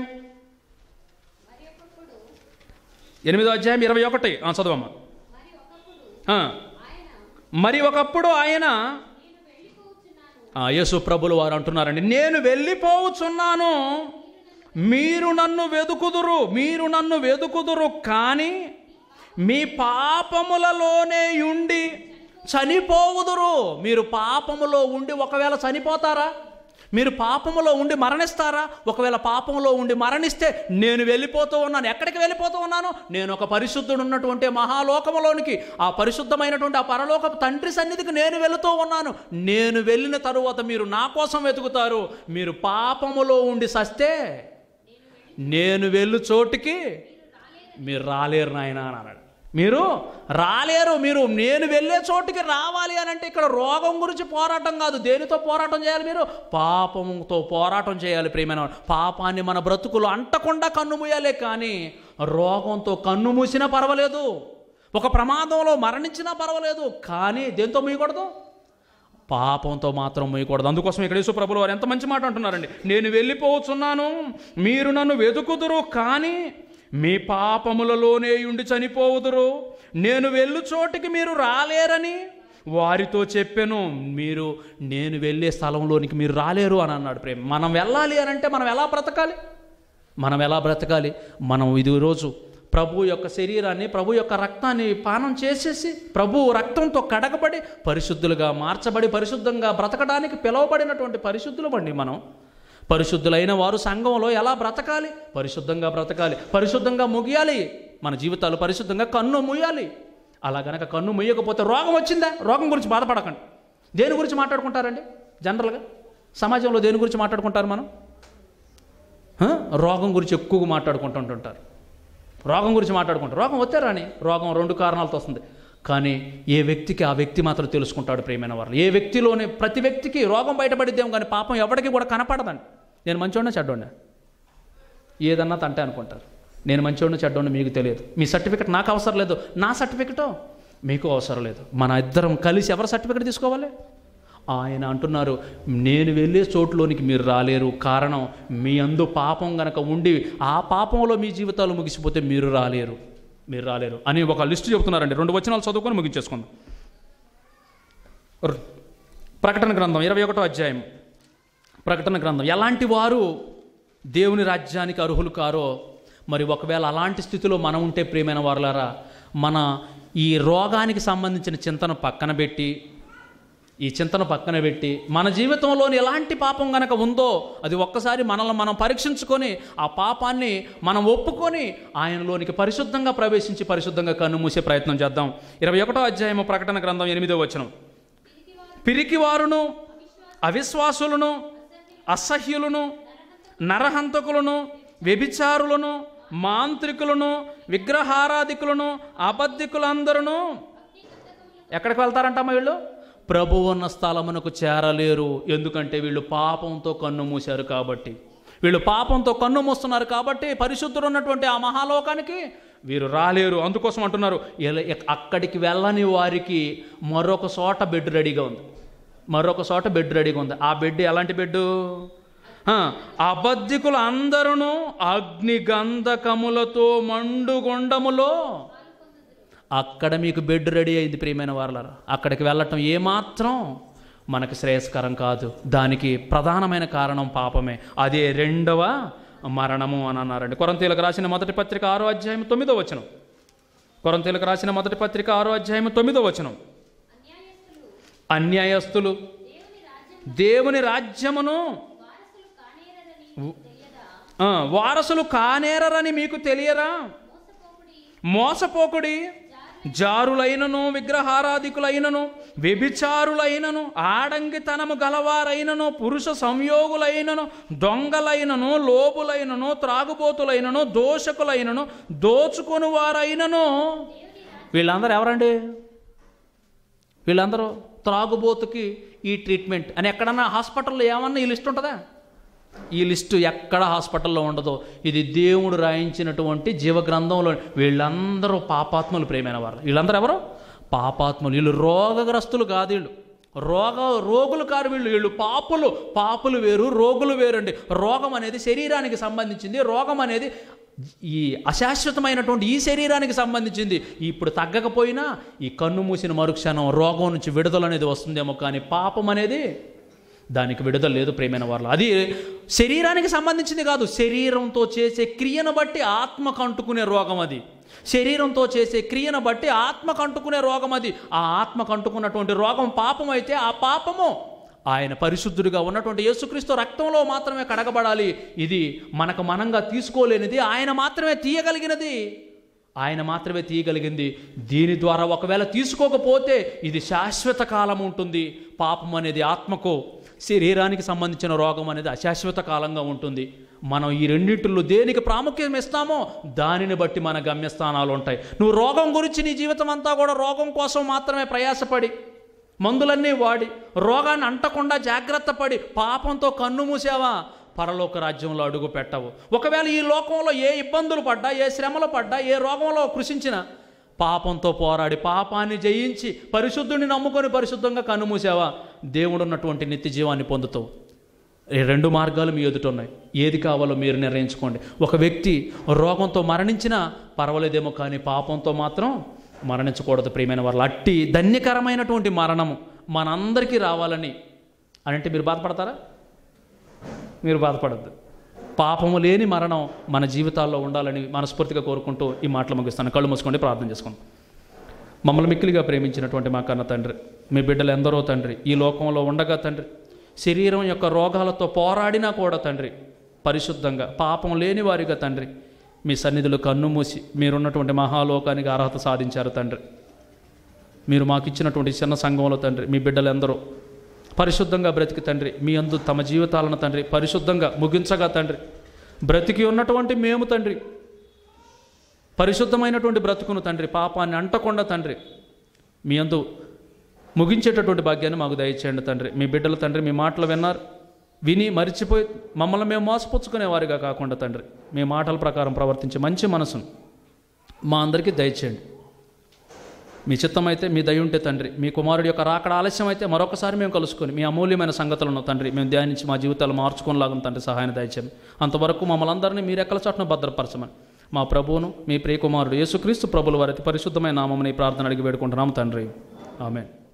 మరి ఒకప్పుడు ఎనిమిదో అధ్యాయం ఇరవై ఒకటి ఆ, చదవమ్మా మరి ఒకప్పుడు ఆ, ఆయన మరి ఒకప్పుడు ఆయన నేను వెళ్ళిపోవచ్చున్నాను ఆ, యేసు ప్రభులు వారు అంటున్నారండి నేను వెళ్ళిపోవచ్చున్నాను మీరు నన్ను వెదుకుదురు మీరు నన్ను వెదుకుదురు కానీ మీ పాపములలోనే ఉండి చనిపోవుదురు మీరు పాపములో ఉండి ఒకవేళ చనిపోతారా మీరు పాపములో ఉండి మరణిస్తారా ఒకవేళ పాపములో ఉండి మరణిస్తే నేను వెళ్ళిపోతూ ఉన్నాను ఎక్కడికి వెళ్ళిపోతూ ఉన్నాను నేను ఒక పరిశుద్ధుడు ఉన్నటువంటి మహాలోకములోనికి ఆ పరిశుద్ధమైనటువంటి ఆ పరలోక తండ్రి సన్నిధికి నేను వెళుతూ ఉన్నాను నేను వెళ్ళిన తరువాత మీరు నా కోసం వెతుకుతారు మీరు పాపములో ఉండి సస్తే నేను వెళ్ళు చోటుకి మీరు రాలేరు నాయన అని అన్నాడు మీరు రాలేరు మీరు నేను వెళ్ళే చోటుకి రావాలి అని అంటే ఇక్కడ రోగం గురించి పోరాటం కాదు దేనితో పోరాటం చేయాలి మీరు పాపంతో పోరాటం చేయాలి ప్రియమైన వారు. పాపాన్ని మన బ్రతుకులు అంటకుండా కన్ను మూయాలే కానీ రోగంతో కన్ను మూసినా పర్వాలేదు ఒక ప్రమాదంలో మరణించినా పర్వాలేదు కానీ దేంతో మూయకూడదు పాపంతో మాత్రం మొయ్యకూడదు అందుకోసం ఇక్కడ యేసు ప్రభులు వారు ఎంత మంచి మాట అంటున్నారండి నేను వెళ్ళిపోవచ్చున్నాను మీరు నన్ను వెతుకుదురు కానీ మీ పాపములలోనే ఉండి చనిపోవుదురు నేను వెళ్ళు చోటికి మీరు రాలేరని వారితో చెప్పాను మీరు నేను వెళ్ళే స్థలంలోనికి మీరు రాలేరు అని అన్నాడు ప్రేమ మనం వెళ్ళాలి అని అంటే మనం ఎలా బ్రతకాలి మనం ఎలా బ్రతకాలి మనం ఇది రోజు ప్రభు యొక్క శరీరాన్ని ప్రభు యొక్క రక్తాన్ని పానం చేసేసి ప్రభు రక్తంతో కడగబడి పరిశుద్ధులుగా మార్చబడి పరిశుద్ధంగా బ్రతకడానికి పిలువబడినటువంటి పరిశుద్ధులు బండి మనం పరిశుద్ధులైన వారు సంఘంలో ఎలా బ్రతకాలి పరిశుద్ధంగా బ్రతకాలి పరిశుద్ధంగా ముగియాలి మన జీవితాలు పరిశుద్ధంగా కన్ను ముయ్యాలి అలా గనక కన్ను ముయ్యకపోతే రోగం వచ్చిందా రోగం గురించి బాధపడకండి దేని గురించి మాట్లాడుకుంటారండి జనరల్గా సమాజంలో దేని గురించి మాట్లాడుకుంటారు మనం హ? రోగం గురించి ఎక్కువగా మాట్లాడుకుంటుంటుంటారు రోగం గురించి మాట్లాడుకుంటారు రోగం వస్తే రాని రోగం రెండు కారణాలతో వస్తుంది కానీ ఏ వ్యక్తికి ఆ వ్యక్తి మాత్రం తెలుసుకుంటాడు ప్రియమైన వారు ఏ వ్యక్తిలోనే ప్రతి వ్యక్తికి రోగం బయటపడిద్దాం కానీ పాపం ఎవరికి కూడా కనపడదండి నేను మంచోడినా చెడ్డోడినా ఏదన్నా తంటే అనుకుంటారు నేను మంచోడిని చెడ్డోడిని మీకు తెలియదు మీ సర్టిఫికెట్ నాకు అవసరం లేదు నా సర్టిఫికెటో మీకు అవసరం లేదు మన ఇద్దరం కలిసి ఎవరి సర్టిఫికెట్ తీసుకోవాలి ఆయన అంటున్నారు నేను వెళ్ళే చోట్లోనికి మీరు రాలేరు కారణం మీ అందు పాపం గనక ఉండి ఆ పాపంలో మీ జీవితాలు ముగిసిపోతే మీరు రాలేరు మీరు రాలేరు అని ఒక లిస్టు చెబుతున్నారండి రెండు వచనాలు చదువుకొని ముగించేసుకుందాం ర్- ప్రకటన గ్రంథం ఇరవై ఒకటో అధ్యాయం ప్రకటన గ్రంథం ఎలాంటి వారు దేవుని రాజ్యానికి అర్హులు కారో మరి ఒకవేళ అలాంటి స్థితిలో మనం ఉంటే ప్రియమైన వారులారా మన ఈ రోగానికి సంబంధించిన చింతన పక్కన పెట్టి ఈ చింతన పక్కన పెట్టి మన జీవితంలోని ఎలాంటి పాపం గనక ఉందో అది ఒక్కసారి మనల్ని మనం పరీక్షించుకొని ఆ పాపాన్ని మనం ఒప్పుకొని ఆయనలోనికి పరిశుద్ధంగా ప్రవేశించి పరిశుద్ధంగా కన్ను మూసే ప్రయత్నం చేద్దాం ఇరవై ఒకటో అధ్యాయము ప్రకటన గ్రంథం ఎనిమిదో వచనం పిరికివారును అవిశ్వాసులను అసహ్యులను నరహంతకులను వ్యభిచారులను మాంత్రికులను విగ్రహారాధికులను అబద్ధికులందరూ ఎక్కడికి వెళ్తారంటమ్మా వీళ్ళు ప్రభు ఉన్న స్థలమునకు చేరలేరు ఎందుకంటే వీళ్ళు పాపంతో కన్ను మూశారు కాబట్టి వీళ్ళు పాపంతో కన్ను మూస్తున్నారు కాబట్టి పరిశుద్ధుడు ఉన్నటువంటి ఆ మహాలోకానికి వీరు రాలేరు అందుకోసం అంటున్నారు ఎలా- ఎక్- అక్కడికి వెళ్ళని వారికి మరొక చోట బెడ్ రెడీగా ఉంది మరొక చోట బెడ్ రెడీగా ఉంది ఆ బెడ్ ఎలాంటి బెడ్ అబద్ధికులు అందరూ అగ్ని గంధకములతో మండుగొండములో అక్కడ మీకు బెడ్ రెడీ అయింది ప్రియమైన వాళ్ళరా అక్కడికి వెళ్ళటం ఏమాత్రం మనకు శ్రేయస్కరం కాదు దానికి ప్రధానమైన కారణం పాపమే అదే రెండవ మరణము అని అన్నారండి కొరంతీలకు రాసిన మొదటి పత్రిక ఆరో అధ్యాయం తొమ్మిదో వచనం కొరంతీలకు రాసిన మొదటి పత్రిక ఆరో అధ్యాయం తొమ్మిదో వచనం అన్యాయస్తులు అన్యాయస్తులు దేవుని రాజ్యం దేవుని రాజ్యమును వారసులు కానేరని తెలియదా ఆ, వారసులు కానేరరని మీకు తెలియరా మోసపోకుడి మోసపోకుడి జారులైనను విగ్రహారాధికులైనను వ్యభిచారులైనను ఆడంగితనము గలవారైనను పురుష సంయోగులైనను దొంగలైనను లోబులైనను త్రాగుబోతులైనను దోషకులైనను దోచుకొని వారైనను వీళ్ళందరూ ఎవరండి వీళ్ళందరూ త్రాగుబోతుకి ఈ ట్రీట్మెంట్ అని ఎక్కడన్నా హాస్పిటల్లో ఏమన్నా ఈ లిస్ట్ ఉంటుందా ఈ లిస్టు ఎక్కడ హాస్పిటల్లో ఉండదో ఇది దేవుడు రాయించినటువంటి జీవగ్రంథంలో వీళ్ళందరూ పాపాత్ములు ప్రేమైన వారు వీళ్ళందరూ ఎవరు పాపాత్ములు వీళ్ళు రోగగ్రస్తులు కాదు వీళ్ళు రోగ రోగులు కారు వీళ్ళు వీళ్ళు పాపులు పాపులు వేరు రోగులు వేరండి రోగం అనేది శరీరానికి సంబంధించింది రోగం అనేది ఈ అశాశ్వతమైనటువంటి ఈ శరీరానికి సంబంధించింది ఇప్పుడు తగ్గకపోయినా ఈ కన్ను మూసిన మరుక్షణం రోగం నుంచి విడుదల అనేది వస్తుందేమో కానీ పాపం అనేది దానికి విడుదల లేదు ప్రేమైన వాళ్ళు అది శరీరానికి సంబంధించింది కాదు శరీరంతో చేసే క్రియను బట్టి ఆత్మకు అంటుకునే రోగం అది శరీరంతో చేసే క్రియను బట్టి ఆత్మకు అంటుకునే రోగం అది ఆ ఆత్మకు అంటుకున్నటువంటి రోగం పాపం అయితే ఆ పాపము ఆయన పరిశుద్ధుడిగా ఉన్నటువంటి యేసుక్రీస్తు రక్తంలో మాత్రమే కడగబడాలి ఇది మనకు మనంగా తీసుకోలేనిది ఆయన మాత్రమే తీయగలిగినది ఆయన మాత్రమే తీయగలిగింది దీని ద్వారా ఒకవేళ తీసుకోకపోతే ఇది శాశ్వత కాలం ఉంటుంది పాపం అనేది ఆత్మకు శరీరానికి సంబంధించిన రోగం అనేది అశాశ్వత కాలంగా ఉంటుంది మనం ఈ రెండింటిలో దేనికి ప్రాముఖ్యం ఇస్తామో దానిని బట్టి మన గమ్యస్థానాలు ఉంటాయి నువ్వు రోగం గురించి నీ జీవితం అంతా కూడా రోగం కోసం మాత్రమే ప్రయాసపడి మందులన్నీ వాడి రోగాన్ని అంటకుండా జాగ్రత్త పడి పాపంతో కన్ను మూసావా పరలోక రాజ్యంలో అడుగు పెట్టవు ఒకవేళ ఈ లోకంలో ఏ ఇబ్బందులు పడ్డా ఏ శ్రమలు పడ్డా ఏ రోగంలో కృషించినా పాపంతో పోరాడి పాపాన్ని జయించి పరిశుద్ధుని నమ్ముకొని పరిశుద్ధంగా కన్నుమూసావా దేవుడు ఉన్నటువంటి నిత్య జీవాన్ని పొందుతావు ఈ రెండు మార్గాలు మీ ఎదుట ఉన్నాయి ఏది కావాలో మీరు నిర్ణయించుకోండి ఒక వ్యక్తి రోగంతో మరణించినా పర్వాలేదేమో కానీ పాపంతో మాత్రం మరణించకూడదు ప్రియమైన వాళ్ళు అట్టి ధన్యకరమైనటువంటి మరణము మనందరికీ రావాలని అని అంటే మీరు బాధపడతారా మీరు బాధపడద్దు పాపము లేని మరణం మన జీవితాల్లో ఉండాలని మనస్ఫూర్తిగా కోరుకుంటూ ఈ మాటలు ముగిస్తాను కళ్ళు మూసుకోండి ప్రార్థన చేసుకోండి మమ్మల్ని మిక్కిలిగా ప్రేమించినటువంటి మా కన్న తండ్రి మీ బిడ్డలు ఎందరో తండ్రి ఈ లోకంలో ఉండగా తండ్రి శరీరం యొక్క రోగాలతో పోరాడినా కూడా తండ్రి పరిశుద్ధంగా పాపం లేని వారిగా తండ్రి మీ సన్నిధులు కన్ను మూసి మీరున్నటువంటి మహాలోకానికి అర్హత సాధించారు తండ్రి మీరు మాకు ఇచ్చినటువంటి చిన్న సంఘంలో తండ్రి మీ బిడ్డలు ఎందరో పరిశుద్ధంగా బ్రతికి తండ్రి మీ అందు తమ జీవితాలను తండ్రి పరిశుద్ధంగా ముగించగా తండ్రి బ్రతికి ఉన్నటువంటి మేము తండ్రి పరిశుద్ధమైనటువంటి బ్రతుకును తండ్రి పాపాన్ని అంటకుండా తండ్రి మీ అందు ముగించేటటువంటి భాగ్యాన్ని మాకు దయచేయండి తండ్రి మీ బిడ్డలు తండ్రి మీ మాటలు విన్నారు విని మరిచిపోయి మమ్మల్ని మేము మోసపుచ్చుకునే వారిగా కాకుండా తండ్రి మీ మాటల ప్రకారం ప్రవర్తించే మంచి మనసును మా అందరికీ దయచేయండి మీ చిత్తమైతే మీ దయ ఉంటే తండ్రి మీ కుమారుడి యొక్క రాకడ ఆలస్యం అయితే మరొకసారి మేము కలుసుకొని మీ అమూల్యమైన సంగతులను తండ్రి మేము ధ్యానించి మా జీవితాలు మార్చుకునేలాగా తండ్రి సహాయం దయచేయండి అంతవరకు మమ్మల్ని అందరినీ మీరు ఎక్కల చాటున భద్రపరచమని మా ప్రభువును మీ ప్రియకుమారుడు యేసుక్రీస్తు ప్రభుల వారి అతి పరిశుద్ధమైన నామముని ఈ ప్రార్థన అడిగి వేడుకుంటున్నాము తండ్రి ఆమెన్